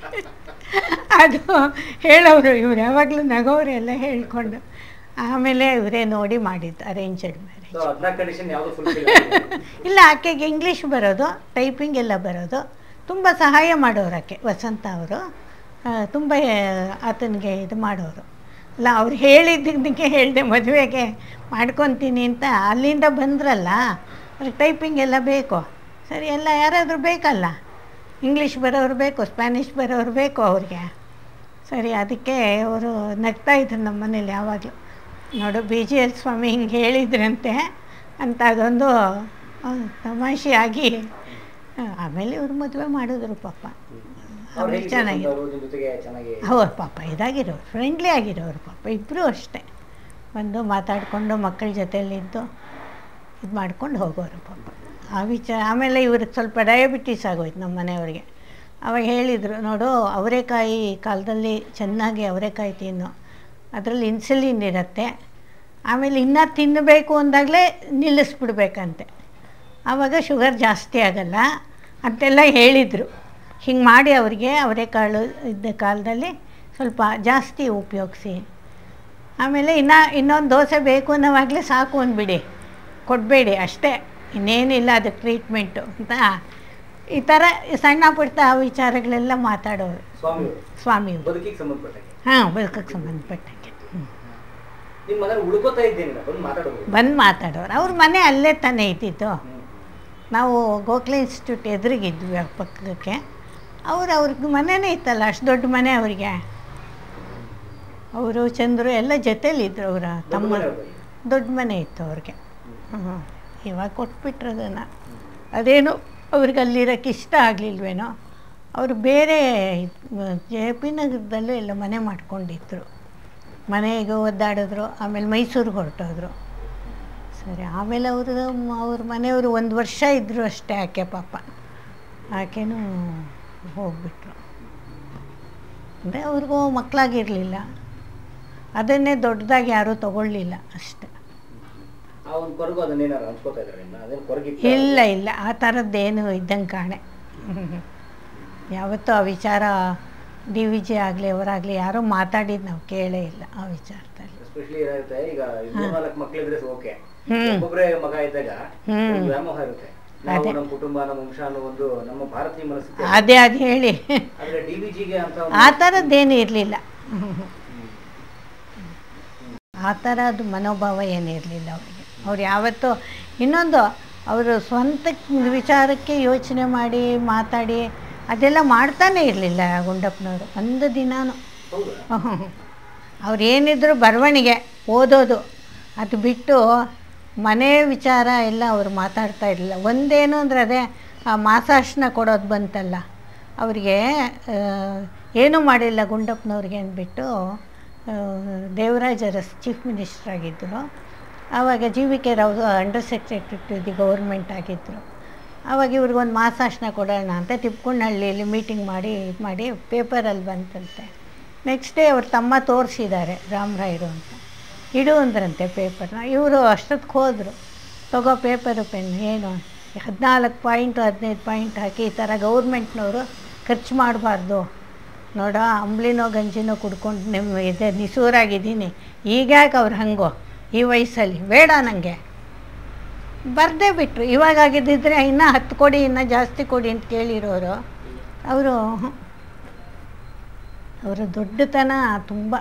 Speaker 1: ಅದು ಹೇಳೋರು ಇವ್ರು ಯಾವಾಗಲೂ ನಗೋರು ಎಲ್ಲ ಹೇಳ್ಕೊಂಡು ಆಮೇಲೆ ಇವರೇ ನೋಡಿ ಮಾಡಿದ್ದು ಅರೇಂಜಡ್ ಮ್ಯಾರೇಜ್
Speaker 2: ಸೊ ಹದಿನಾಲ್ಕು ಕಂಡೀಷನ್ ಯಾವುದು ಫುಲ್ಫಿಲ್
Speaker 1: ಇಲ್ಲ ಆಕೆಗೆ ಇಂಗ್ಲೀಷ್ ಬರೋದು ಟೈಪಿಂಗ್ ಎಲ್ಲ ಬರೋದು ತುಂಬ ಸಹಾಯ ಮಾಡೋರು ಆಕೆ ವಸಂತ ಅವರು ತುಂಬ ಆತನಿಗೆ ಇದು ಮಾಡೋರು ಅಲ್ಲ ಅವ್ರು ಹೇಳಿದ್ದಕ್ಕೆ ಹೇಳಿದೆ ಮದುವೆಗೆ ಮಾಡ್ಕೊತೀನಿ ಅಂತ ಅಲ್ಲಿಂದ ಬಂದ್ರಲ್ಲ ಅವ್ರಿಗೆ ಟೈಪಿಂಗ್ ಎಲ್ಲ ಬೇಕು ಸರಿ ಎಲ್ಲ ಯಾರಾದರೂ ಬೇಕಲ್ಲ ಇಂಗ್ಲೀಷ್ ಬರೋರು ಬೇಕು ಸ್ಪ್ಯಾನಿಷ್ ಬರೋರು ಬೇಕು ಅವ್ರಿಗೆ ಸರಿ ಅದಕ್ಕೆ ಅವರು ನಗ್ತಾ ಇದ್ರು ನಮ್ಮ ಮನೇಲಿ ಯಾವಾಗಲೂ ನೋಡು ಬಿ ಜಿ ಎಲ್ ಸ್ವಾಮಿ ಹಿಂಗೆ ಹೇಳಿದ್ರಂತೆ ಅಂತ ಅದೊಂದು ಆ, ತಮಾಷೆಯಾಗಿ ಆ, ಆಮೇಲೆ ಇವ್ರು ಮದುವೆ ಮಾಡಿದ್ರು ಪಾಪ
Speaker 2: ಅವ್ರು
Speaker 1: ಆಮೇಲೆ ಚೆನ್ನಾಗಿ
Speaker 2: ಅವ್ರು ನಿಮ್ ಜೊತೆಗೆ ಚೆನ್ನಾಗಿ
Speaker 1: ಹೌದು ಪಾಪ ಇದಾಗಿರೋರು ಫ್ರೆಂಡ್ಲಿ ಆಗಿರೋರು ಪಾಪ ಇಬ್ಬರು ಅಷ್ಟೇ ಬಂದು ಮಾತಾಡಿಕೊಂಡು ಮಕ್ಕಳ ಜೊತೆಯಲ್ಲಿದ್ದು ಇದು ಮಾಡ್ಕೊಂಡು ಹೋಗೋರು ಪಾಪ ಆ ವಿಚಾರ ಆಮೇಲೆ ಇವ್ರಿಗೆ ಸ್ವಲ್ಪ ಡಯಾಬಿಟೀಸ್ ಆಗೋಯ್ತು ನಮ್ಮ ಮನೆಯವ್ರಿಗೆ ಅವಾಗ ಹೇಳಿದರು ನೋಡು ಅವರೆಕಾಯಿ ಕಾಲದಲ್ಲಿ ಚೆನ್ನಾಗಿ ಅವರೆಕಾಯಿ ತಿನ್ನು ಅದರಲ್ಲಿ ಇನ್ಸುಲಿನ್ ಇರುತ್ತೆ ಆಮೇಲೆ ಇನ್ನೂ ತಿನ್ನಬೇಕು ಅಂದಾಗಲೇ ನಿಲ್ಲಿಸ್ಬಿಡ್ಬೇಕಂತೆ ಆವಾಗ ಶುಗರ್ ಜಾಸ್ತಿ ಆಗಲ್ಲ ಅಂತೆಲ್ಲ ಹೇಳಿದರು ಹಿಂಗೆ ಮಾಡಿ ಅವರಿಗೆ ಅವರೆಕಾಳು ಇದ್ದ ಕಾಲದಲ್ಲಿ ಸ್ವಲ್ಪ ಜಾಸ್ತಿ ಉಪಯೋಗಿಸಿ ಆಮೇಲೆ ಇನ್ನು ಇನ್ನೊಂದು ದೋಸೆ ಬೇಕು ಅನ್ನೋವಾಗಲೇ ಸಾಕು ಅಂದ್ಬಿಡಿ ಕೊಡಬೇಡಿ ಅಷ್ಟೇ ಇನ್ನೇನಿಲ್ಲ ಅದಕ್ಕೆ ಟ್ರೀಟ್ಮೆಂಟು ಅಂತ ಈ ಥರ ಸಣ್ಣ ಪುಟ್ಟ ವಿಚಾರಗಳೆಲ್ಲ ಮಾತಾಡೋರು
Speaker 2: ಸ್ವಾಮಿ
Speaker 1: ಸ್ವಾಮಿಯವರು
Speaker 2: ಬದುಕಿಗೆ ಸಂಬಂಧಪಟ್ಟಂಗೆ
Speaker 1: ಹಾಂ ಬದುಕಕ್ಕೆ ಸಂಬಂಧಪಟ್ಟಂಗೆ ಹ್ಞೂ
Speaker 2: ನಿಮ್ಮ ಮನೇಲಿ ಉಳ್ಕೋತಾ ಇದ್ದೇನಿಲ್ಲ ಬಂದು ಮಾತಾಡೋದು
Speaker 1: ಬಂದು ಮಾತಾಡೋರು ಅವ್ರ ಮನೆ ಅಲ್ಲೇ ತಾನೇ ಇದ್ದಿದ್ದು
Speaker 2: ಹ್ಮ್.
Speaker 1: ನಾವು ಗೋಖಲೆ ಇನ್ಸ್ಟಿಟ್ಯೂಟ್ ಎದುರಿಗಿದ್ವಿ ಆ ಪಕ್ಕಕ್ಕೆ ಅವ್ರು ಅವ್ರಿಗೆ ಮನೆನೇ ಇತ್ತಲ್ಲ ಅಷ್ಟು ದೊಡ್ಡ ಮನೆ ಅವರಿಗೆ ಅವರು ಚಂದ್ರು ಎಲ್ಲ ಜೊತೇಲಿದ್ರು ಅವರ
Speaker 2: ದೊಡ್ಡ
Speaker 1: ತಮ್ಮ
Speaker 2: ಮನೆಯವ್ರು.
Speaker 1: ದೊಡ್ಡ ಮನೆ ಇತ್ತು ಅವ್ರಿಗೆ ಹ್ಞೂ ಇವಾಗ ಕೊಟ್ಬಿಟ್ರು ಅದನ್ನು ಅದೇನು ಅವ್ರಿಗೆ ಅಲ್ಲಿರೋಕ್ಕೆ ಇಷ್ಟ ಆಗಲಿಲ್ವೇನೋ ಅವರು ಬೇರೆ ಜೆ ಪಿ ನಗರದಲ್ಲೂ ಎಲ್ಲ ಮನೆ ಮಾಡ್ಕೊಂಡಿದ್ರು ಮನೆಗೆ ಒದ್ದಾಡಿದ್ರು ಆಮೇಲೆ ಮೈಸೂರಿಗೆ ಹೊರಟೋದ್ರು ಸರಿ ಆಮೇಲೆ ಅವರು ಅವ್ರ ಮನೆಯವರು ಒಂದು ವರ್ಷ ಇದ್ದರು ಅಷ್ಟೇ ಆಕೆ ಪಾಪ ಆಕೆನೂ ಹೋಗ್ಬಿಟ್ರು ಅಂದರೆ ಅವ್ರಿಗೂ ಮಕ್ಕಳಾಗಿರಲಿಲ್ಲ ಅದನ್ನೇ ದೊಡ್ಡದಾಗಿ ಯಾರೂ ತಗೊಳ್ಳಿಲ್ಲ ಅಷ್ಟೆ
Speaker 2: ಆ ಒಂದು ಕೊರಗು ಅದನ್ನೇನಾರು ಹಂಚ್ಕೋತಾ ಇದ್ದಾರೆ ಅದೇನು ಕೊರಗಿತ್ತು
Speaker 1: ಇಲ್ಲ ಇಲ್ಲ ಆ ಥರದ್ದೇನು ಇದ್ದಂಗೆ ಕಾಣೆ ಯಾವತ್ತೂ ಆ ವಿಚಾರ ಡಿ ವಿ ಜಿ ಆಗಲಿ ಅವರಾಗಲಿ ಯಾರೂ ಮಾತಾಡಿದ್ದು ನಾವು ಕೇಳೇ ಇಲ್ಲ ಆ ವಿಚಾರದಲ್ಲಿ
Speaker 2: ಎಸ್ಪೆಷಲಿ ಏನಾಗುತ್ತೆ ಈಗ ಮೂರ್ನಾಲ್ಕು ಮಕ್ಳಿದ್ರೆ ಓಕೆ
Speaker 1: ಹ್ಮ್.
Speaker 2: ಒಬ್ಬೊಬ್ಬರೇ ಮಗ ಇದ್ದಾಗ
Speaker 1: ಹ್ಮ್.
Speaker 2: ಒಂದು ವ್ಯಾಮೋಹ ಇರುತ್ತೆ ನಾವು
Speaker 1: ಅದೇ.
Speaker 2: ನಮ್ಮ ಕುಟುಂಬ ನಮ್ಮ ವಂಶ ಅನ್ನೋ ಒಂದು ನಮ್ಮ ಭಾರತೀಯ ಮನಸ್ಥಿತಿ
Speaker 1: ಅದೇ ಅದು ಹೇಳಿ
Speaker 2: ಆದ್ರೆ ಡಿ ವಿ ಜಿಗೆ ಅಂತ
Speaker 1: ಆ ಥರದ್ದೇನು ಇರಲಿಲ್ಲ ಆ ಥರದ್ದು ಮನೋಭಾವ ಏನಿರಲಿಲ್ಲ ಅವರಿಗೆ ಅವ್ರು ಯಾವತ್ತೂ ಇನ್ನೊಂದು ಅವರು ಸ್ವಂತ ವಿಚಾರಕ್ಕೆ ಯೋಚನೆ ಮಾಡಿ ಮಾತಾಡಿ ಅದೆಲ್ಲ ಮಾಡ್ತಾನೇ ಇರಲಿಲ್ಲ ಗುಂಡಪ್ಪನವರು ಒಂದು ದಿನಾನು
Speaker 2: ಹೌದಾ
Speaker 1: ಅವ್ರು ಏನಿದ್ರು ಬರವಣಿಗೆ ಓದೋದು ಅದು ಬಿಟ್ಟು ಮನೆ ವಿಚಾರ ಎಲ್ಲ ಅವ್ರು ಮಾತಾಡ್ತಾ ಇರಲಿಲ್ಲ ಒಂದೇನು ಅಂದರೆ ಅದೇ ಆ ಮಾಸಾಶನ ಕೊಡೋದು ಬಂತಲ್ಲ ಅವರಿಗೆ ಏನೂ ಮಾಡಿಲ್ಲ ಗುಂಡಪ್ಪನವ್ರಿಗೆ ಅಂದ್ಬಿಟ್ಟು ಆ, ದೇವರಾಜ ಅರಸ್ ಚೀಫ್ ಮಿನಿಸ್ಟರ್ ಆಗಿದ್ದರು ಆವಾಗ G V K Rao under secretary to the government ಆಗಿದ್ದರು ಆವಾಗ ಇವ್ರಿಗೊಂದು ಮಾಸಾಶನ ಕೊಡೋಣ ಅಂತ ತಿಪ್ಕೊಂಡಹಳ್ಳಿಯಲ್ಲಿ ಮೀಟಿಂಗ್ ಮಾಡಿ ಇದು ಮಾಡಿ ಪೇಪರಲ್ಲಿ ಬಂತಂತೆ ನೆಕ್ಸ್ಟ್ ಡೇ ಅವ್ರ ತಮ್ಮ ತೋರಿಸಿದ್ದಾರೆ ರಾಮರಾಯರು ಅಂತ ಇಡು ಅಂದ್ರಂತೆ ಪೇಪರ್ನ ಇವರು ಅಷ್ಟೊತ್ತಿಗೆ ಹೋದರು ತಗೋ ಪೇಪರು ಪೆನ್ ಏನು ಹದಿನಾಲ್ಕು ಪಾಯಿಂಟ್ ಹದಿನೈದು ಪಾಯಿಂಟ್ ಹಾಕಿ ಈ ಥರ ಗೌರ್ಮೆಂಟ್ನವರು ಖರ್ಚು ಮಾಡಬಾರ್ದು ನೋಡೋ ಅಂಬ್ಲಿನೋ ಗಂಜಿನೋ ಕುಡ್ಕೊಂಡು ನಿಮ್ಮ ಇದೆ ನಿಸೂರಾಗಿದ್ದೀನಿ ಈಗ್ಯಾಕೆ ಅವ್ರು ಹಂಗೋ ಈ ವಯಸ್ಸಲ್ಲಿ ಬೇಡ ನನಗೆ ಬರದೇ ಬಿಟ್ರು ಇವಾಗ ಆಗಿದ್ದಿದ್ರೆ ಇನ್ನೂ ಹತ್ತು ಕೊಡಿ ಇನ್ನೂ ಜಾಸ್ತಿ ಕೊಡಿ ಅಂತ ಕೇಳಿರೋರು ಅವರು ಅವರ ದೊಡ್ಡತನ ತುಂಬ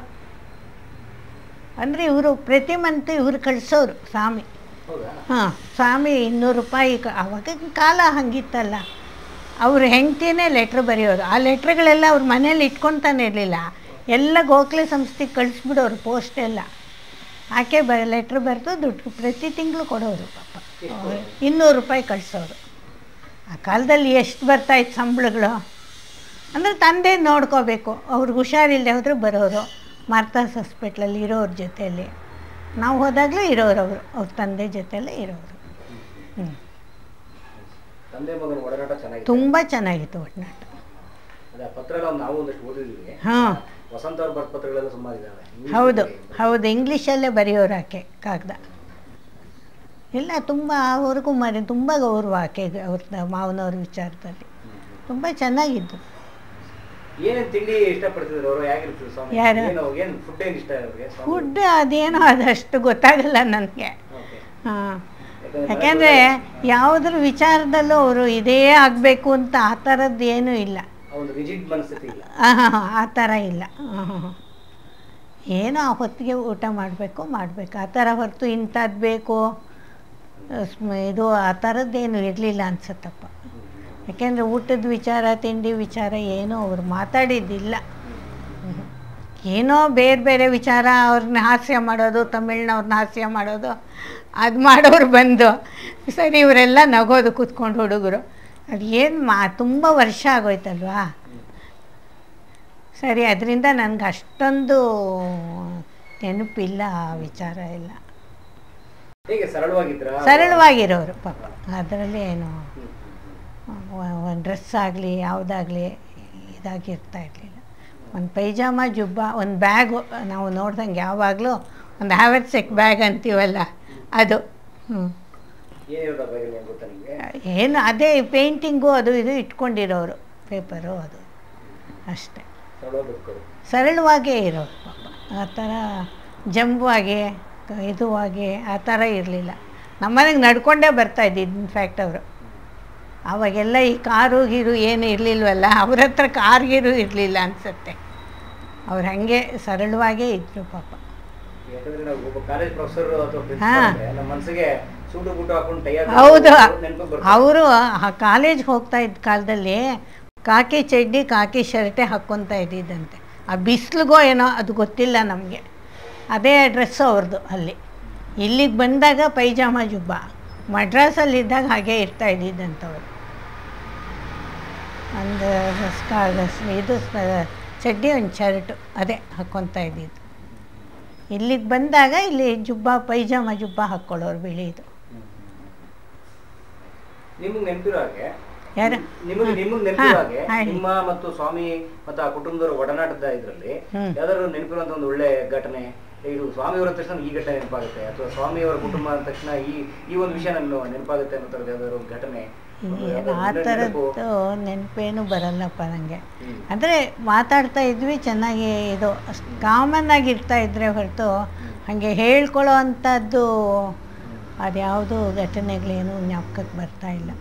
Speaker 1: ಅಂದರೆ ಇವರು ಪ್ರತಿ ಮಂತ್ ಇವ್ರು ಕಳಿಸೋರು ಸ್ವಾಮಿ
Speaker 2: ಹೌದಾ
Speaker 1: ಹಾಂ ಸ್ವಾಮಿ ಇನ್ನೂರು ರೂಪಾಯಿ ಕ- ಅವಾಗ ಕಾಲ ಹಂಗಿತ್ತಲ್ಲ ಅವ್ರ ಹೆಂಡ್ತಿನೇ ಲೆಟ್ರ್ ಬರೆಯೋರು ಆ ಲೆಟ್ರ್ಗಳೆಲ್ಲ ಅವ್ರ ಮನೇಲಿ ಇಟ್ಕೊತಾನೆ ಇರಲಿಲ್ಲ ಎಲ್ಲ ಗೋಖಲೆ ಸಂಸ್ಥೆಗೆ ಕಳಿಸ್ಬಿಡೋರು ಪೋಸ್ಟ್ ಎಲ್ಲ ಆಕೆ ಬ ಲೆಟ್ರ್ ಬರೆದು ದುಡ್ಡು ಪ್ರತಿ ತಿಂಗಳು ಕೊಡೋರು ಪಾಪ
Speaker 2: ಎಷ್ಟು?
Speaker 1: ಇನ್ನೂರು ರೂಪಾಯಿ ಕಳಿಸೋರು ಆ ಕಾಲದಲ್ಲಿ ಎಷ್ಟು ಬರ್ತಾಯಿತ್ತು ಸಂಬಳಗಳು ಅಂದರೆ ತಂದೆ ನೋಡ್ಕೋಬೇಕು ಅವ್ರಿಗೆ ಹುಷಾರಿಲ್ಲದೆ ಹೋದರೆ ಬರೋರು ಮಾರ್ತಾಸ್ ಹಾಸ್ಪಿಟ್ಲಲ್ಲಿ ಇರೋರ ಜೊತೆಯಲ್ಲಿ ನಾವು ಹೋದಾಗಲೂ ಇರೋರು ಅವರು ಅವ್ರ ತಂದೆ ಜೊತೆಯಲ್ಲೇ ಇರೋರು ಹ್ಞೂ
Speaker 2: ತಂದೆ ಮಗನ ಒಡನಾಟ ಚೆನ್ನಾಗಿದೆ
Speaker 1: ತುಂಬ ಚೆನ್ನಾಗಿತ್ತು ಒಡನಾಟ
Speaker 2: ಅದೇ ಆ ಪತ್ರ ಎಲ್ಲ ನಾವು ಒಂದಷ್ಟು ಓದಿದ್ವಿ
Speaker 1: ಹಾಂ
Speaker 2: ವಸಂತ ಅವ್ರ ಬರ್ದ ಪತ್ರಗಳೆಲ್ಲ ಸುಮಾರು ಇದಾವೆ ಇಂಗ್ಲಿಷ್
Speaker 1: ಹೌದು
Speaker 2: ಅಲ್ಲಿ.
Speaker 1: ಹೌದು ಇಂಗ್ಲೀಷಲ್ಲೇ ಬರೆಯೋರು ಆಕೆ ಕಾಗದ ಇಲ್ಲ ತುಂಬ ಅವ್ರಿಗೂ ಮರಿ ತುಂಬ ಗೌರವ ಆಕೆಗೆ ಅವ್ರ ಮಾವನವ್ರ ವಿಚಾರದಲ್ಲಿ ತುಂಬ ಚೆನ್ನಾಗಿದ್ದು
Speaker 2: ಏನೇನ್ ತಿಂಡಿ ಇಷ್ಟಪಡ್ತಿದ್ರು ಅವರು ಹೇಗಿರ್ತಿದ್ರು ಸ್ವಾಮಿ
Speaker 1: ಯಾರು?
Speaker 2: ಏನು ಏನು ಫುಡ್ ಏನು ಇಷ್ಟ ಅವ್ರಿಗೆ ಸ್ವಾಮಿ
Speaker 1: ಫುಡ್ ಅದೇನೋ ಅದಷ್ಟು ಗೊತ್ತಾಗಲ್ಲ ನನಗೆ
Speaker 2: ಓಕೆ
Speaker 1: ಹಾಂ
Speaker 2: ಯಾಕಂದ್ರೆ
Speaker 1: ಯಾಕೆಂದರೆ ಯಾವುದ್ರ ವಿಚಾರದಲ್ಲೂ ಅವರು ಇದೇ ಆಗಬೇಕು ಅಂತ ಆ ಥರದ್ದು ಏನೂ ಇಲ್ಲ
Speaker 2: ಆ ಒಂದು ರಿಜಿಡ್ ಮನಸ್ಥಿತಿ ಇಲ್ಲ
Speaker 1: ಆಹ್, ಆ ಥರ ಇಲ್ಲ ಆಹ್. ಏನೋ ಆ ಹೊತ್ತಿಗೆ ಊಟ ಮಾಡಬೇಕು ಮಾಡಬೇಕು ಆ ಥರ ಹೊರತು ಇಂಥದ್ದು ಬೇಕು ಸ್ಮ- ಇದು ಆ ಥರದ್ದೇನು ಇರಲಿಲ್ಲ ಅನ್ಸುತ್ತಪ್ಪ ಯಾಕೆಂದರೆ ಊಟದ ವಿಚಾರ ತಿಂಡಿ ವಿಚಾರ ಏನೋ ಅವ್ರು ಮಾತಾಡಿದ್ದಿಲ್ಲ ಹ್ಮ್. ಏನೋ ಬೇರೆ ಬೇರೆ ವಿಚಾರ ಅವ್ರನ್ನ ಹಾಸ್ಯ ಮಾಡೋದು ತಮಿಳ್ನವ್ರನ್ನ ಹಾಸ್ಯ ಮಾಡೋದು ಅದು ಮಾಡೋರು ಬಂದು ಸರಿ ಇವರೆಲ್ಲ ನಗೋದು ಕೂತ್ಕೊಂಡು ಹುಡುಗರು ಅದು ಏನು ಮಾ ತುಂಬ ವರ್ಷ ಆಗೋಯ್ತಲ್ವಾ ಸರಿ ಅದರಿಂದ ನನಗೆ ಅಷ್ಟೊಂದು ನೆನಪಿಲ್ಲ ಆ ವಿಚಾರ ಎಲ್ಲ
Speaker 2: ಹೇಗೆ ಸರಳವಾಗಿದ್ರ
Speaker 1: ಸರಳವಾಗಿರೋರು ಪಾಪ ಅದರಲ್ಲಿ ಏನು ಒಂದು ಡ್ರೆಸ್ ಆಗಲಿ ಯಾವುದಾಗಲಿ ಇದಾಗಿರ್ತಾ ಇರಲಿಲ್ಲ ಒಂದು ಪೈಜಾಮ ಜುಬ್ಬ ಒಂದು ಬ್ಯಾಗು ನಾವು ನೋಡ್ದಂಗೆ ಯಾವಾಗಲೂ ಒಂದು ಹ್ಯಾವೆಟ್ಸೆಕ್ ಬ್ಯಾಗ್ ಅಂತೀವಲ್ಲ ಅದು ಹ್ಞೂ
Speaker 2: ಏನಿರೋದು ಅದ್ರ ಬಗ್ಗೆ ಗೊತ್ತಾ ನಿಮಗೆ
Speaker 1: ಏನು ಅದೇ ಪೇಂಟಿಂಗು ಅದು ಇದು ಇಟ್ಕೊಂಡಿರೋರು ಪೇಪರು ಅದು ಅಷ್ಟೇ
Speaker 2: ಸರಳ ಬದುಕೋದು
Speaker 1: ಸರಳವಾಗೇ ಇರೋರು ಪಾಪ ಆ ಥರ ಜಂಬುವಾಗಿ ಇದುವಾಗಿ ಆ ಥರ ಇರಲಿಲ್ಲ ನಮ್ಮನೆಗೆ ನಡ್ಕೊಂಡೇ ಬರ್ತಾ ಇದ್ದಿದ್ದು ಇನ್ಫ್ಯಾಕ್ಟ್ ಅವರು ಆವಾಗೆಲ್ಲ ಈ ಕಾರು ಗೀರು ಏನು ಇರಲಿಲ್ವಲ್ಲ ಅವ್ರ ಹತ್ರ ಕಾರ್ ಗೀರು ಇರಲಿಲ್ಲ ಅನಿಸುತ್ತೆ ಅವ್ರು ಹಾಗೆ ಸರಳವಾಗೇ ಇದ್ದರು ಪಾಪ
Speaker 2: ಯಾಕಂದ್ರೆ ನಾವು ಒಬ್ಬ ಕಾಲೇಜ್ ಪ್ರೊಫೆಸರ್ ಅಥವಾ
Speaker 1: ಹಾ.
Speaker 2: ಪ್ರಿನ್ಸಿಪಾಲ್ ಅಂದ್ರೆ ನಮ್ಮ ಮನಸ್ಸಿಗೆ ಸೂಟು ಬೂಟು ಹಾಕೊಂಡು ಟೈ
Speaker 1: ಹೌದು
Speaker 2: ನೆನಪು ಬರ್ತದೆ
Speaker 1: ಅವರು ಕಾಲೇಜ್ಗೆ ಹೋಗ್ತಾ ಇದ್ದ ಕಾಲದಲ್ಲಿ ಕಾಕಿ ಚಡ್ಡಿ ಕಾಕಿ ಶರ್ಟೇ ಹಾಕ್ಕೊತಾ ಇದ್ದಿದ್ದಂತೆ ಆ ಬಿಸಿಲಿಗೋ ಏನೋ ಅದು ಗೊತ್ತಿಲ್ಲ ನಮಗೆ ಅದೇ ಡ್ರೆಸ್ಸು ಅವ್ರದ್ದು ಅಲ್ಲಿ ಇಲ್ಲಿಗೆ ಬಂದಾಗ ಪೈಜಾಮ ಜುಬ್ಬ ಮಡ್ರಾಸಲ್ಲಿದ್ದಾಗ ಹಾಗೆ ಇರ್ತಾ ಇದ್ದಿದ್ದಂಥವ್ರು ಒಂದು ಸ್ಕಾ ಇದು ಸ- ಚಡ್ಡಿ ಒಂದು ಶರ್ಟು ಅದೇ ಹಾಕ್ಕೊತಾ ಇದ್ದಿದ್ದು ಇಲ್ಲಿಗೆ ಬಂದಾಗ ಇಲ್ಲಿ ಜುಬ್ಬ ಪೈಜಾಮ ಜುಬ್ಬ ಹಾಕ್ಕೊಳ್ಳೋರು ಬಿಳಿದು
Speaker 2: ನಿಮ್ಗೆ ನೆನಪಿರೋ ಹಾಗೆ
Speaker 1: ಯಾರು
Speaker 2: ನಿಮಗೆ ನಿಮಗೆ
Speaker 1: ಹಾ,
Speaker 2: ನೆನಪಿರೋ ಹಾಗೆ
Speaker 1: ಹೇಳಿ.
Speaker 2: ನಿಮ್ಮ ಮತ್ತು ಸ್ವಾಮಿ ಮತ್ತು ಆ ಕುಟುಂಬದವರ ಒಡನಾಟದ ಇದ್ರಲ್ಲಿ
Speaker 1: ಹ್ಮ್.
Speaker 2: ಯಾವ್ದಾದ್ರು ನೆನಪಿರುವಂತ ಒಂದು ಒಳ್ಳೆ ಘಟನೆ ಇದು ಸ್ವಾಮಿಯವರ ತಕ್ಷಣ ಈ ಘಟನೆ ನೆನಪಾಗುತ್ತೆ ಅಥವಾ ಸ್ವಾಮಿಯವರ ಕುಟುಂಬ ಅಂದ ತಕ್ಷಣ ಈ ಈ ಒಂದು ವಿಷಯ ನನ್ನ ನೆನಪಾಗುತ್ತೆ ಅನ್ನೋ ಥರದ್ದು ಯಾವ್ದಾದ್ರು ಒಂದು ಘಟನೆ ಒಂದು
Speaker 1: ಏನು
Speaker 2: ಯಾವ್ದಾದ್ರು
Speaker 1: ಆ
Speaker 2: ನೆನಪು?
Speaker 1: ಥರದ್ದು ನೆನಪೇನು ಬರಲ್ಲಪ್ಪ ನನಗೆ
Speaker 2: ಹ್ಮ್.
Speaker 1: ಅಂದರೆ ಮಾತಾಡ್ತಾ ಇದ್ವಿ ಚೆನ್ನಾಗಿ ಇದು ಅಷ್ಟು ಕಾಮನ್ ಆಗಿ ಇರ್ತಾ ಇದ್ರೆ ಹೊರತು ಹಾಗೆ ಹೇಳ್ಕೊಳ್ಳೋ ಅಂಥದ್ದು ಅದ್ಯಾವುದು ಘಟನೆಗಳೇನು ಜ್ಞಾಪಕಕ್ಕೆ ಬರ್ತಾ ಇಲ್ಲ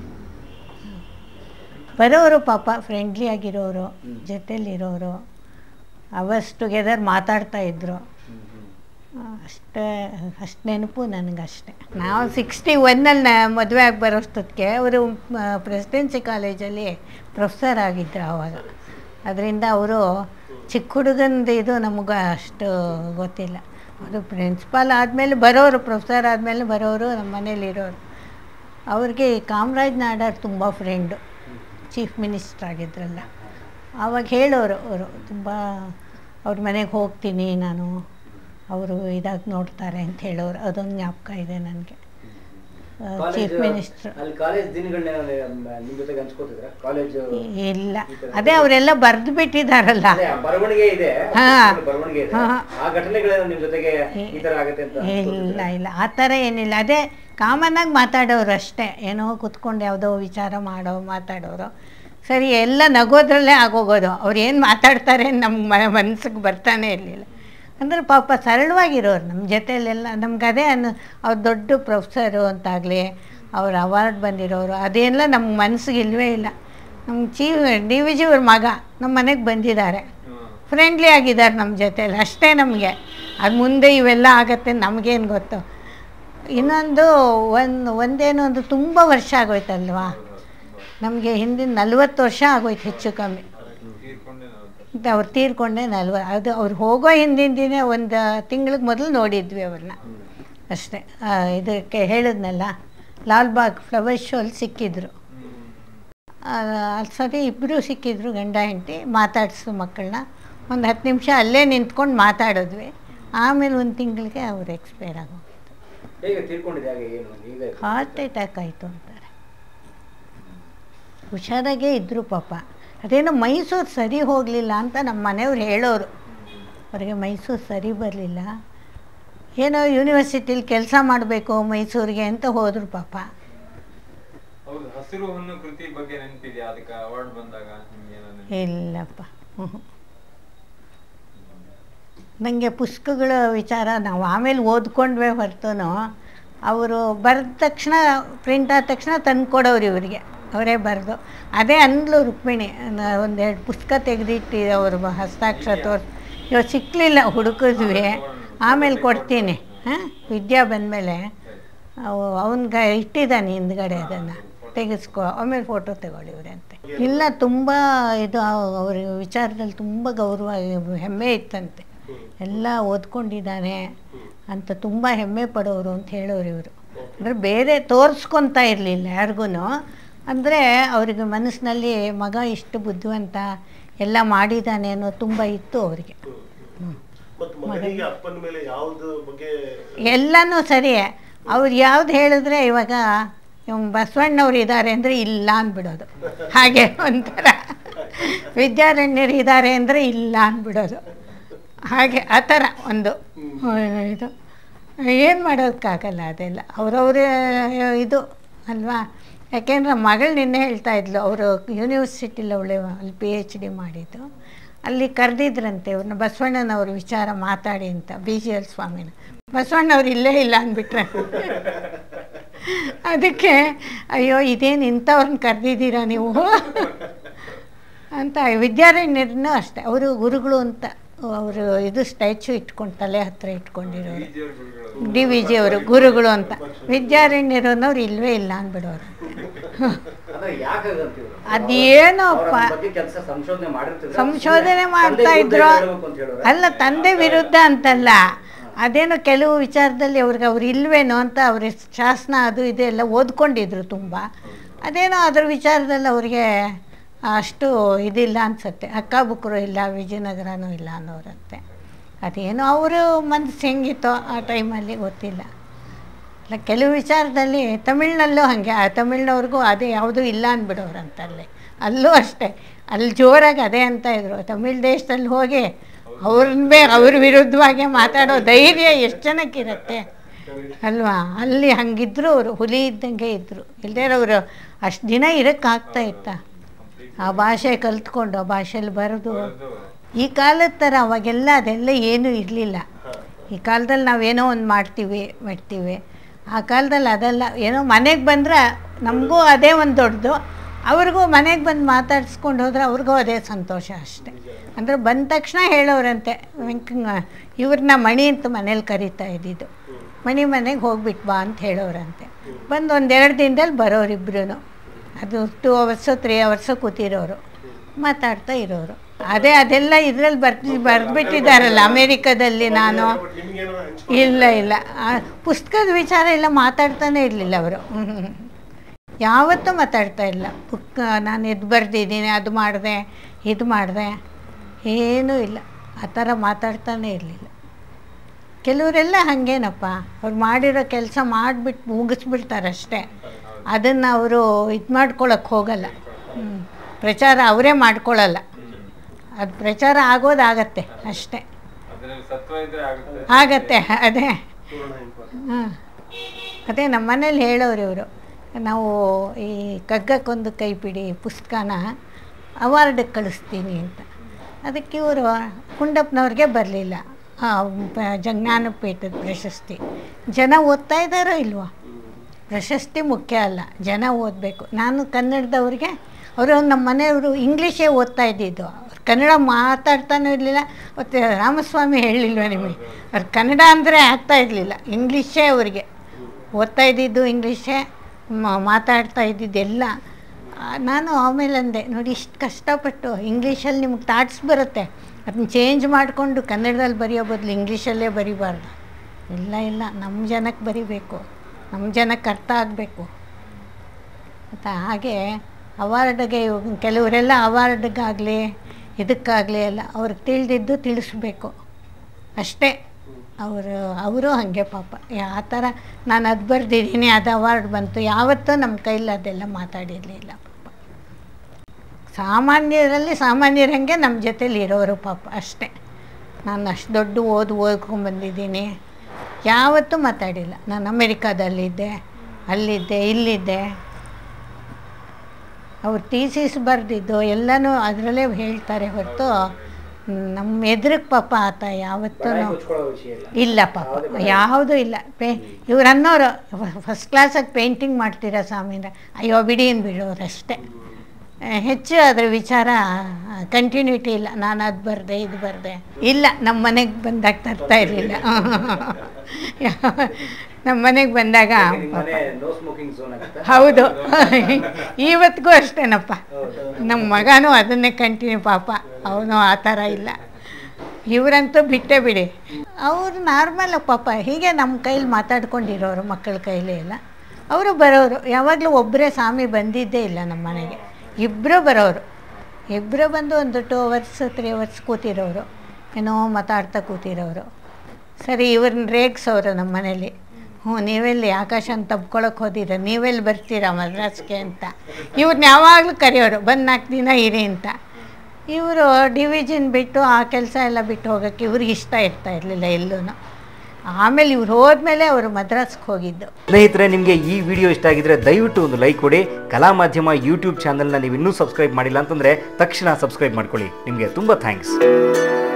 Speaker 1: ಬರೋರು ಪಾಪ ಫ್ರೆಂಡ್ಲಿ ಆಗಿರೋರು
Speaker 2: ಹ್ಮ್.
Speaker 1: ಜೊತೆಲಿರೋರು ಅವರ್ಸ್ ಟುಗೆದರ್ ಮಾತಾಡ್ತಾ ಇದ್ರು
Speaker 2: ಹ್ಮ್, ಹ್ಮ್.
Speaker 1: ಅಷ್ಟೇ ಅಷ್ಟು ನೆನಪು ನನಗಷ್ಟೆ ನಾವು ಸಿಕ್ಸ್ಟಿ ಒನ್ನಲ್ಲಿ ನ ಮದುವೆ ಆಗಿ ಬರೋಷ್ಟೊತ್ತಿಗೆ ಅವರು ಪ್ರೆಸಿಡೆನ್ಸಿ ಕಾಲೇಜಲ್ಲಿ ಪ್ರೊಫೆಸರ್ ಆಗಿದ್ದರು ಆವಾಗ ಅದರಿಂದ ಅವರು ಚಿಕ್ಕ ಹುಡುಗಂದು ಇದು ನಮಗೆ ಅಷ್ಟು ಗೊತ್ತಿಲ್ಲ ಅವರು ಪ್ರಿನ್ಸಿಪಾಲ್ ಆದಮೇಲೆ ಬರೋರು ಪ್ರೊಫೆಸರ್ ಆದಮೇಲೆ ಬರೋರು ನಮ್ಮ ಮನೇಲಿ ಇರೋರು ಅವ್ರಿಗೆ ಕಾಮರಾಜ್ ನಾಡರ್ ತುಂಬ ಫ್ರೆಂಡು ಚೀಫ್ ಮಿನಿಸ್ಟರ್ ಆಗಿದ್ರಲ್ಲ ಆವಾಗ ಹೇಳೋರು ಅವರು ತುಂಬ ಅವ್ರ ಮನೆಗೆ ಹೋಗ್ತೀನಿ ನಾನು ಅವರು ಇದಾಗಿ ನೋಡ್ತಾರೆ ಅಂತ ಹೇಳೋರು ಅದೊಂದು ಜ್ಞಾಪಕ ಇದೆ ನನಗೆ ಚೀಫ್
Speaker 2: ಕಾಲೇಜ್
Speaker 1: ಮಿನಿಸ್ಟ್ರು
Speaker 2: ಅಲ್ಲಿ ಕಾಲೇಜ್ ದಿನಗಳನ್ನ ನಿಮ್ ಜೊತೆಗೆ ಹಂಚ್ಕೋತಿದ್ರ ಕಾಲೇಜ್
Speaker 1: ಇಲ್ಲ ಅದೇ ಅವರೆಲ್ಲ ಬರೆದು ಬಿಟ್ಟಿದ್ದಾರಲ್ಲ
Speaker 2: ಅದೇ ಆ ಬರವಣಿಗೆ ಇದೆ
Speaker 1: ಹಾ.
Speaker 2: ಬರವಣಿಗೆ ಇದೆ
Speaker 1: ಹಾ.
Speaker 2: ಆ ಘಟನೆಗಳನ್ನ ನಿಮ್ ಜೊತೆಗೆ ಈ ತರ ಆಗತ್ತೆ ಅಂತ
Speaker 1: ಇಲ್ಲ ಇಲ್ಲ ಆ ಥರ ಏನಿಲ್ಲ ಅದೇ ಕಾಮನ್ನಾಗಿ ಮಾತಾಡೋರು ಅಷ್ಟೇ ಏನೋ ಕುತ್ಕೊಂಡು ಯಾವುದೋ ವಿಚಾರ ಮಾಡೋ ಮಾತಾಡೋರು ಸರಿ ಎಲ್ಲ ನಗೋದ್ರಲ್ಲೇ ಆಗೋಗೋದು ಅವ್ರು ಏನು ಮಾತಾಡ್ತಾರೆ ನಮ್ಮ ಮ ಮನಸ್ಸಿಗೆ ಬರ್ತಾನೆ ಇರಲಿಲ್ಲ ಅಂದರೆ ಪಾಪ ಸರಳವಾಗಿರೋರು ನಮ್ಮ ಜೊತೆಯಲ್ಲೆಲ್ಲ ನಮ್ಗೆ ಅದೇ ಅನ್ನು ಅವ್ರು ದೊಡ್ಡ ಪ್ರೊಫೆಸರು ಅಂತಾಗಲಿ ಅವ್ರ ಅವಾರ್ಡ್ ಬಂದಿರೋರು ಅದೇನೆಲ್ಲ ನಮ್ಮ ಮನಸ್ಸಿಗೆ ಇಲ್ಲವೇ ಇಲ್ಲ ನಮ್ಮ ಚೀ ಡಿ ವಿ ಜಿ ಅವ್ರ ಮಗ ನಮ್ಮ ಮನೆಗೆ ಬಂದಿದ್ದಾರೆ ಫ್ರೆಂಡ್ಲಿ ಆಗಿದ್ದಾರೆ ನಮ್ಮ ಜೊತೆಲಿ ಅಷ್ಟೇ ನಮಗೆ ಅದು ಮುಂದೆ ಇವೆಲ್ಲ ಆಗತ್ತೆ ನಮಗೇನು ಗೊತ್ತು ಇನ್ನೊಂದು ಒಂದು ಒಂದೇನೋ ಒಂದು ತುಂಬ ವರ್ಷ ಆಗೋಯ್ತಲ್ವಾ ನಮಗೆ ಹಿಂದಿನ ನಲ್ವತ್ತು ವರ್ಷ ಆಗೋಯ್ತು ಹೆಚ್ಚು ಕಮ್ಮಿ ಮತ್ತು ಅವ್ರು ತೀರ್ಕೊಂಡೆ ನಲ್ವ ಅದು ಅವ್ರು ಹೋಗೋ ಹಿಂದಿನ ದಿನ ಒಂದು ತಿಂಗಳಿಗೆ ಮೊದಲು ನೋಡಿದ್ವಿ ಅವ್ರನ್ನ ಅಷ್ಟೇ ಆ, ಇದಕ್ಕೆ ಹೇಳಿದ್ನಲ್ಲ ಲಾಲ್ಬಾಗ್ ಫ್ಲವರ್ ಶೋಲ್ಲಿ ಸಿಕ್ಕಿದ್ರು ಅಲ್ಲಿ ಸರಿ ಇಬ್ಬರು ಸಿಕ್ಕಿದ್ರು ಗಂಡ ಹೆಂಡತಿ ಮಾತಾಡಿಸು ಮಕ್ಕಳನ್ನ ಒಂದು ಹತ್ತು ನಿಮಿಷ ಅಲ್ಲೇ ನಿಂತ್ಕೊಂಡು ಮಾತಾಡಿದ್ವಿ ಆಮೇಲೆ ಒಂದು ತಿಂಗಳಿಗೆ ಅವ್ರು ಎಕ್ಸ್ಪೈರ್ ಆಗೋಗಿತ್ತು
Speaker 2: ಹೇಗೆ ತೀರ್ಕೊಂಡಿದೆ ಹಾಗೆ ಏನು ಈಗ
Speaker 1: ಹಾರ್ಟ್ ಅಟ್ಯಾಕ್ ಆಯಿತು ಅಂತಾರೆ ಹುಷಾರಾಗೇ ಇದ್ದರು ಪಾಪ ಅದೇನೋ ಮೈಸೂರು ಸರಿ ಹೋಗಲಿಲ್ಲ ಅಂತ ನಮ್ಮ ಮನೆಯವ್ರು ಹೇಳೋರು ಅವ್ರಿಗೆ ಮೈಸೂರು ಸರಿ ಬರಲಿಲ್ಲ ಏನೋ ಯೂನಿವರ್ಸಿಟಿಲಿ ಕೆಲಸ ಮಾಡಬೇಕು ಮೈಸೂರಿಗೆ ಅಂತ ಹೋದರು ಪಾಪ
Speaker 3: ಹೌದು ಹಸಿರು ಹೊನ್ನು ಕೃತಿ ಬಗ್ಗೆ ನೆನಪಿದ್ಯಾ ಅದಕ್ಕೆ ಅವಾರ್ಡ್ ಬಂದಾಗ ನಿಮ್ಗೆ ಏನೋ ನೆನ್ಪು?
Speaker 1: ಇಲ್ಲಪ್ಪ ನನಗೆ ಪುಸ್ತಕಗಳ ವಿಚಾರ ನಾವು ಆಮೇಲೆ ಓದ್ಕೊಂಡ್ವೇ ಹೊರತುನು ಅವರು ಬರೆದ ತಕ್ಷಣ ಪ್ರಿಂಟ್ ಆದ ತಕ್ಷಣ ತಂದು ಕೊಡೋರು ಇವರಿಗೆ ಅವರೇ ಬರೆದು ಅದೇ ಅಂದ್ಲು ರುಕ್ಮಿಣಿ ನ- ಒಂದೆರಡು ಪುಸ್ತಕ ತೆಗೆದಿಟ್ಟು ಅವ್ರ ಹಸ್ತಾಕ್ಷರ ತೋರ್ ಇವಾಗ ಸಿಕ್ಕಲಿಲ್ಲ ಹುಡುಕಿದ್ವಿ ಆಮೇಲೆ ಕೊಡ್ತೀನಿ ಹಾಂ ವಿದ್ಯಾ ಬಂದಮೇಲೆ ಅವನ್ಗೆ ಇಟ್ಟಿದ್ದಾನೆ ಹಿಂದ್ಗಡೆ ಅದನ್ನು ತೆಗೆಸ್ಕೊ ಆಮೇಲೆ ಫೋಟೋ ತಗೊಳ್ಳಿವ್ರೆ ಅಂತೆ ಇಲ್ಲ ತುಂಬ ಇದು ಅವ್ರ ವಿಚಾರದಲ್ಲಿ ತುಂಬ ಗೌರವ ಹೆಮ್ಮೆ ಇತ್ತಂತೆ ಎಲ್ಲ ಓದ್ಕೊಂಡಿದ್ದಾನೆ ಅಂತ ತುಂಬ ಹೆಮ್ಮೆ ಪಡೋರು ಅಂತ ಹೇಳೋರು ಇವರು ಅಂದರೆ ಬೇರೆ ತೋರಿಸ್ಕೊತಾ ಇರಲಿಲ್ಲ ಯಾರಿಗೂ ಅಂದರೆ ಅವರಿಗೆ ಮನಸ್ಸಿನಲ್ಲಿ ಮಗ ಇಷ್ಟು ಬುದ್ಧಿವಂತ ಎಲ್ಲ ಮಾಡಿದ್ದಾನೆ ಅನ್ನೋ ತುಂಬ ಇತ್ತು ಅವರಿಗೆ
Speaker 4: ಮತ್ತು ಮಗನಿಗೆ ಅಪ್ಪನ ಮೇಲೆ ಯಾವ್ದು ಬಗ್ಗೆ
Speaker 1: ಎಲ್ಲನೂ ಸರಿ ಅವ್ರು ಯಾವ್ದು ಹೇಳಿದ್ರೆ ಇವಾಗ ಇವ್ನು ಬಸವಣ್ಣವ್ರು ಇದ್ದಾರೆ ಅಂದರೆ ಇಲ್ಲ ಅಂದ್ಬಿಡೋದು ಹಾಗೆ ಒಂಥರ ವಿದ್ಯಾರಣ್ಯರು ಇದ್ದಾರೆ ಅಂದರೆ ಇಲ್ಲ ಅಂದ್ಬಿಡೋದು ಹಾಗೆ ಆ ಥರ ಒಂದು ಆ, ಇದು ಏನು ಮಾಡೋದಕ್ಕಾಗಲ್ಲ ಅದೆಲ್ಲ ಅವರವರೇ ಇದು ಅಲ್ವಾ ಯಾಕೆಂದ್ರೆ ಮಗಳು ನಿನ್ನೆ ಹೇಳ್ತಾ ಇದ್ಲು ಅವರು ಯೂನಿವರ್ಸಿಟಿಲಿ ಅವಳೆ ಅಲ್ಲಿ ಪಿ ಎಚ್ ಡಿ ಮಾಡಿದ್ದು ಅಲ್ಲಿ ಕರೆದಿದ್ರಂತೆ ಇವ್ರನ್ನ ಬಸವಣ್ಣನವ್ರ ವಿಚಾರ ಮಾತಾಡಿ ಅಂತ ಬಿ ಜಿ ಎಲ್ ಸ್ವಾಮಿನ ಬಸವಣ್ಣವ್ರು ಇಲ್ಲೇ ಇಲ್ಲ ಅಂದ್ಬಿಟ್ರೆ ಅದಕ್ಕೆ ಅಯ್ಯೋ ಇದೇನು ಇಂಥವ್ರನ್ನ ಕರೆದಿದ್ದೀರಾ ನೀವು ಅಂತ ವಿದ್ಯಾರಣ್ಯರನ್ನೂ ಅಷ್ಟೇ ಅವರು ಗುರುಗಳು ಅಂತ ಅವರು ಇದು ಸ್ಟ್ಯಾಚು ಇಟ್ಕೊಂಡು ತಲೆ ಹತ್ರ ಇಟ್ಕೊಂಡಿರೋರು
Speaker 3: ವಿಜಯವ್ರ ಗುರುಗಳು
Speaker 1: ಡಿ ವಿ ಜಿ ಅವರು ಗುರುಗಳು ಅಂತ ವಿದ್ಯಾರಣ್ಯರನ್ನವ್ರು ಇಲ್ವೇ ಇಲ್ಲ ಅಂದ್ಬಿಡೋರು
Speaker 2: ಅಂದ್ರೆ ಯಾಕೆ ಹಾಗಂತಿದ್ರು?
Speaker 1: ಅದೇನೋಪ್ಪ
Speaker 2: ಅವ್ರ ಬಗ್ಗೆ ಕೆಲಸ ಸಂಶೋಧನೆ ಮಾಡಿರ್ತಿದ್ರು
Speaker 1: ಸಂಶೋಧನೆ
Speaker 2: ತಂದೆ
Speaker 1: ಮಾಡ್ತಾ
Speaker 2: ವಿರುದ್ಧ
Speaker 1: ಇದ್ರು
Speaker 2: ಹೇಳ್ಬೇಕು ಅಂತ ಹೇಳೋರಾ?
Speaker 1: ಅಲ್ಲ ತಂದೆ ವಿರುದ್ಧ ಅಂತಲ್ಲ ಅದೇನೋ ಕೆಲವು ವಿಚಾರದಲ್ಲಿ ಅವ್ರಿಗೆ ಅವ್ರು ಇಲ್ವೇನೋ ಅಂತ ಅವ್ರ ಶಾಸನ ಅದು ಇದು ಎಲ್ಲ ಓದ್ಕೊಂಡಿದ್ರು ತುಂಬ ಅದೇನೋ ಅದ್ರ ವಿಚಾರದಲ್ಲಿ ಅವ್ರಿಗೆ ಅಷ್ಟು ಇದಿಲ್ಲ ಅನ್ಸುತ್ತೆ ಅಕ್ಕ ಬುಕ್ಕರು ಇಲ್ಲ ವಿಜಯನಗರನೂ ಇಲ್ಲ ಅನ್ನೋರಂತೆ ಅದೇನೋ ಅವರು ಮನಸ್ಸು ಹೆಂಗಿತ್ತೋ ಆ ಟೈಮಲ್ಲಿ ಗೊತ್ತಿಲ್ಲ ಅಲ್ಲ ಕೆಲವು ವಿಚಾರದಲ್ಲಿ ತಮಿಳ್ನಲ್ಲೂ ಹಾಗೆ ಆ ತಮಿಳ್ನವ್ರಿಗೂ ಅದೇ ಯಾವುದೂ ಇಲ್ಲ ಅಂದ್ಬಿಡೋರಂತಲ್ಲಿ ಅಲ್ಲೂ ಅಷ್ಟೇ ಅಲ್ಲಿ ಜೋರಾಗಿ ಅದೇ ಅಂತ ಇದ್ರು ತಮಿಳ್ ದೇಶದಲ್ಲಿ ಹೋಗಿ ಅವ್ರನ್ನ ಬೇ ಅವ್ರ ವಿರುದ್ಧವಾಗಿ ಮಾತಾಡೋ ಧೈರ್ಯ ಎಷ್ಟು ಜನಕ್ಕಿರುತ್ತೆ ಅಲ್ವಾ ಅಲ್ಲಿ ಹಂಗಿದ್ರು ಅವರು ಹುಲಿ ಇದ್ದಂಗೆ ಇದ್ದರು ಇಲ್ಲದೇ ಅವರು ಅಷ್ಟು ದಿನ ಇರೋಕ್ಕಾಗ್ತಾ ಇತ್ತ ಆ ಭಾಷೆ ಕಲ್ತ್ಕೊಂಡು ಆ ಭಾಷೆಯಲ್ಲಿ ಬರೆದು ಈ ಕಾಲದ ಥರ ಅವಾಗೆಲ್ಲ ಅದೆಲ್ಲ ಏನೂ ಇರಲಿಲ್ಲ ಈ ಕಾಲದಲ್ಲಿ ನಾವೇನೋ ಒಂದು ಮಾಡ್ತೀವಿ ಮಾಡ್ತೀವಿ ಆ ಕಾಲದಲ್ಲಿ ಅದೆಲ್ಲ ಏನೋ ಮನೆಗೆ ಬಂದ್ರೆ ನಮಗೂ ಅದೇ ಒಂದು ದೊಡ್ಡದು ಅವ್ರಿಗೂ ಮನೆಗೆ ಬಂದು ಮಾತಾಡ್ಸ್ಕೊಂಡು ಹೋದ್ರೆ ಅವ್ರಿಗೂ ಅದೇ ಸಂತೋಷ ಅಷ್ಟೆ ಅಂದರೆ ಬಂದ ತಕ್ಷಣ ಹೇಳೋರಂತೆ ವೆಂಕ ಇವ್ರನ್ನ ಮಣಿ ಅಂತ ಮನೇಲಿ ಕರೀತಾ ಇದ್ದಿದ್ದು ಮಣಿ ಮನೆಗೆ ಹೋಗ್ಬಿಟ್ಟು ಬಾ ಅಂತ ಹೇಳೋರಂತೆ ಬಂದು ಒಂದೆರಡು ದಿನದಲ್ಲಿ ಬರೋರಿಬ್ರು ಅದು ಟೂ ಅವರ್ಸು ತ್ರೀ ಅವರ್ಸು ಕೂತಿರೋರು ಮಾತಾಡ್ತಾ ಇರೋರು ಅದೇ ಅದೆಲ್ಲ ಇದ್ರಲ್ಲಿ ಬರ್ತಿ ಬರೆದ್ಬಿಟ್ಟಿದ್ದಾರಲ್ಲ ಅಮೇರಿಕಾದಲ್ಲಿ ನಾನು
Speaker 4: ನಿಮ್ಗೇನೋ
Speaker 1: ಇಲ್ಲ ಇಲ್ಲ ಆ ಪುಸ್ತಕದ ವಿಚಾರ ಎಲ್ಲ ಮಾತಾಡ್ತಾನೆ ಇರಲಿಲ್ಲ ಅವರು ಯಾವತ್ತೂ ಮಾತಾಡ್ತಾ ಇಲ್ಲ ಬುಕ್ ನಾನು ಇದು ಬರೆದಿದ್ದೀನಿ ಅದು ಮಾಡಿದೆ ಇದು ಮಾಡಿದೆ ಏನೂ ಇಲ್ಲ ಆ ಥರ ಮಾತಾಡ್ತಾನೆ ಇರಲಿಲ್ಲ ಕೆಲವರೆಲ್ಲ ಹಾಗೇನಪ್ಪ ಅವ್ರು ಮಾಡಿರೋ ಕೆಲಸ ಮಾಡಿಬಿಟ್ಟು ಮುಗಿಸ್ಬಿಡ್ತಾರೆ ಅಷ್ಟೇ ಅದನ್ನು ಅವರು ಇದು ಮಾಡ್ಕೊಳಕ್ಕೆ ಹೋಗಲ್ಲ ಹ್ಮ್. ಪ್ರಚಾರ ಅವರೇ ಮಾಡ್ಕೊಳ್ಳಲ್ಲ ಅದು ಪ್ರಚಾರ ಆಗೋದಾಗತ್ತೆ ಅಷ್ಟೇ
Speaker 3: ಅದ್ರಲ್ಲಿ ಸತ್ವ ಇದ್ರೆ ಆಗುತ್ತೆ
Speaker 1: ಆಗತ್ತೆ ಅದೇ
Speaker 4: ಪೂರ್ಣ ಇಂಪಾರ್ಟೆಂಟ್
Speaker 1: ಹಾಂ ಅದೇ ನಮ್ಮ ಮನೇಲಿ ಹೇಳೋರು ಇವರು ನಾವು ಈ ಕಗ್ಗಕ್ಕೊಂದು ಕೈಪಿಡಿ ಪುಸ್ತಕನ ಅವಾರ್ಡಿಗೆ ಕಳಿಸ್ತೀನಿ ಅಂತ ಅದಕ್ಕೆ ಇವರು ಕುಂಡಪ್ಪನವ್ರಿಗೆ ಬರಲಿಲ್ಲ ಆ, ಪ- ಜ- ಜ್ಞಾನಪೀಠದ ಪ್ರಶಸ್ತಿ ಜನ ಓದ್ತಾ ಇದ್ದಾರೋ ಇಲ್ವೋ ಪ್ರಶಸ್ತಿ ಮುಖ್ಯ ಅಲ್ಲ ಜನ ಓದಬೇಕು ನಾನು ಕನ್ನಡದವ್ರಿಗೆ ಅವರು ನಮ್ಮ ಮನೆಯವರು ಇಂಗ್ಲೀಷೇ ಓದ್ತಾ ಇದ್ದಿದ್ದು ಅವ್ರು ಕನ್ನಡ ಮಾತಾಡ್ತಾನೂ ಇರಲಿಲ್ಲ ಮತ್ತು ರಾಮಸ್ವಾಮಿ ಹೇಳಿಲ್ವ ನಿಮಗೆ ಅವ್ರು ಕನ್ನಡ ಅಂದರೆ ಆಗ್ತಾ ಇರಲಿಲ್ಲ ಇಂಗ್ಲೀಷೇ ಅವರಿಗೆ ಓದ್ತಾ ಇದ್ದಿದ್ದು ಇಂಗ್ಲೀಷೇ ಮ- ಮಾತಾಡ್ತಾ ಇದ್ದಿದ್ದೆಲ್ಲ ಆ, ನಾನು ಆಮೇಲೆ ಅಂದೆ ನೋಡಿ ಇಷ್ಟು ಕಷ್ಟಪಟ್ಟು ಇಂಗ್ಲೀಷಲ್ಲಿ ನಿಮ್ಗೆ ಥಾಟ್ಸ್ ಬರುತ್ತೆ ಅದನ್ನ ಚೇಂಜ್ ಮಾಡಿಕೊಂಡು ಕನ್ನಡದಲ್ಲಿ ಬರೆಯೋ ಬದಲು ಇಂಗ್ಲೀಷಲ್ಲೇ ಬರಿಬಾರ್ದು ಇಲ್ಲ ಇಲ್ಲ ನಮ್ಮ ಜನಕ್ಕೆ ಬರಿಬೇಕು ನಮ್ಮ ಜನಕ್ಕೆ ಅರ್ಥ ಆಗಬೇಕು ಮತ್ತು ಹಾಗೆ ಅವಾರ್ಡ್ಗೆ ಇವಾಗ ಕೆಲವರೆಲ್ಲ ಅವಾರ್ಡ್ಗಾಗಲಿ ಇದಕ್ಕಾಗಲಿ ಎಲ್ಲ ಅವ್ರಿಗೆ ತಿಳಿದಿದ್ದು ತಿಳಿಸ್ಬೇಕು ಅಷ್ಟೇ ಅವರು ಅವರು ಹಾಗೆ ಪಾಪ ಆ ಥರ ನಾನು ಅದು ಬರೆದಿದ್ದೀನಿ ಅದು ಅವಾರ್ಡ್ ಬಂತು ಯಾವತ್ತೂ ನಮ್ಮ ಕೈಲಿ ಅದೆಲ್ಲ ಮಾತಾಡಿರಲಿಲ್ಲ ಪಾಪ ಸಾಮಾನ್ಯರಲ್ಲಿ ಸಾಮಾನ್ಯರಂಗೆ ನಮ್ಮ ಜೊತೇಲಿ ಇರೋರು ಪಾಪ ಅಷ್ಟೇ ನಾನು ಅಷ್ಟು ದೊಡ್ಡ ಓದು ಓದ್ಕೊಂಬಂದಿದ್ದೀನಿ ಯಾವತ್ತೂ ಮಾತಾಡಿಲ್ಲ ನಾನು ಅಮೆರಿಕಾದಲ್ಲಿದ್ದೆ ಅಲ್ಲಿದ್ದೆ ಇಲ್ಲಿದ್ದೆ ಅವ್ರು ಥೀಸಿಸ್ ಬರೆದಿದ್ದು ಎಲ್ಲನೂ ಅದರಲ್ಲೇ ಹೇಳ್ತಾರೆ ಹೊರತು ನಮ್ಮ ಎದುರಿಗೆ ಪಾಪ ಆತ ಯಾವತ್ತೂ
Speaker 2: ಬಡಾಯಿ ಮುಚ್ಕೊಳ್ಳೋ ವಿಷಯ ಇಲ್ಲ
Speaker 1: ಇಲ್ಲ ಪಾಪ ಯಾವುದೂ ಇಲ್ಲ ಪೇ ಇವ್ರು ಅನ್ನೋರು ಫಸ್ಟ್ ಕ್ಲಾಸಾಗಿ ಪೇಂಟಿಂಗ್ ಮಾಡ್ತೀರಾ ಸ್ವಾಮಿನ ಅಯ್ಯೋ ಬಿಡಿ ಬಿಡೋರು ಅಷ್ಟೇ ಆ, ಹೆಚ್ಚು ಅದ್ರ ವಿಚಾರ ಕಂಟಿನ್ಯೂಟಿ ಇಲ್ಲ ನಾನು ಅದು ಬರದೆ ಇದು ಬರದೆ ಇಲ್ಲ ನಮ್ಮ ಮನೆಗೆ ಬಂದಾಗ ತರ್ತಾ ಇರಲಿಲ್ಲ ನಮ್ಮ ಮನೆಗೆ ಬಂದಾಗ
Speaker 2: ನಿಮ್ಮ ಮನೆ ನೋ ಸ್ಮೋಕಿಂಗ್ ಝೋನ್ ಆಗುತ್ತೆ
Speaker 1: ಹೌದು ಇವತ್ತಿಗೂ ಅಷ್ಟೇನಪ್ಪ
Speaker 2: ಹೌದು.
Speaker 1: ನಮ್ಮ ಮಗನೂ ಅದನ್ನೇ ಕಂಟಿನ್ಯೂ ಪಾಪ ಅವನು ಆ ಥರ ಇಲ್ಲ ಇವರಂತೂ ಬಿಟ್ಟೇ ಬಿಡಿ ಅವರು ನಾರ್ಮಲ್ ಪಾಪ ಹೀಗೆ ನಮ್ಮ ಕೈಲಿ ಮಾತಾಡ್ಕೊಂಡಿರೋರು ಮಕ್ಕಳ ಕೈಲಿ ಎಲ್ಲ ಅವರು ಬರೋರು ಯಾವಾಗಲೂ ಒಬ್ಬರೇ ಸ್ವಾಮಿ ಬಂದಿದ್ದೇ ಇಲ್ಲ ನಮ್ಮ ಮನೆಗೆ ಇಬ್ಬರು ಬರೋರು ಇಬ್ಬರು ಬಂದು ಒಂದು ಟೂ ಅವರ್ಸ್ ತ್ರೀ ಅವರ್ಸ್ ಕೂತಿರೋರು ಏನೋ ಮಾತಾಡ್ತಾ ಕೂತಿರೋರು ಸರಿ ಇವ್ರನ್ನ ರೇಗ್ಸೋರು ನಮ್ಮ ಮನೇಲಿ ಹ್ಞೂ ನೀವೆಲ್ಲಿ ಆಕಾಶನ ತಬ್ಕೊಳಕ್ಕೆ ಹೋದಿರ ನೀವೆಲ್ಲಿ ಬರ್ತೀರಾ ಮದ್ರಾಸ್ಗೆ ಅಂತ ಇವ್ರನ್ನ ಯಾವಾಗಲೂ ಕರೆಯೋರು ಬಂದು ನಾಲ್ಕು ದಿನ ಇರಿ ಅಂತ ಇವರು ಡಿವಿಷನ್ ಬಿಟ್ಟು ಆ ಕೆಲಸ ಎಲ್ಲ ಬಿಟ್ಟು ಹೋಗೋಕ್ಕೆ ಇವ್ರಿಗೆ ಇಷ್ಟ ಇರ್ತಾ ಇರಲಿಲ್ಲ ಎಲ್ಲೂ ಆಮೇಲೆ ಇವ್ರು ಹೋದ್ಮೇಲೆ ಅವರು ಮದ್ರಾಸ್ಗೆ ಹೋಗಿದ್ದು
Speaker 2: ಸ್ನೇಹಿತರೆ ನಿಮಗೆ ಈ ವಿಡಿಯೋ ಇಷ್ಟ ಆಗಿದ್ರೆ ದಯವಿಟ್ಟು ಒಂದು ಲೈಕ್ ಕೊಡಿ ಕಲಾ ಮಾಧ್ಯಮ ಯೂಟ್ಯೂಬ್ ಚಾನಲ್ನ ನೀವು ಇನ್ನೂ ಸಬ್ಸ್ಕ್ರೈಬ್ ಮಾಡಿಲ್ಲ ಅಂತಂದರೆ ತಕ್ಷಣ ಸಬ್ಸ್ಕ್ರೈಬ್ ಮಾಡ್ಕೊಳ್ಳಿ ನಿಮಗೆ ತುಂಬ ಥ್ಯಾಂಕ್ಸ್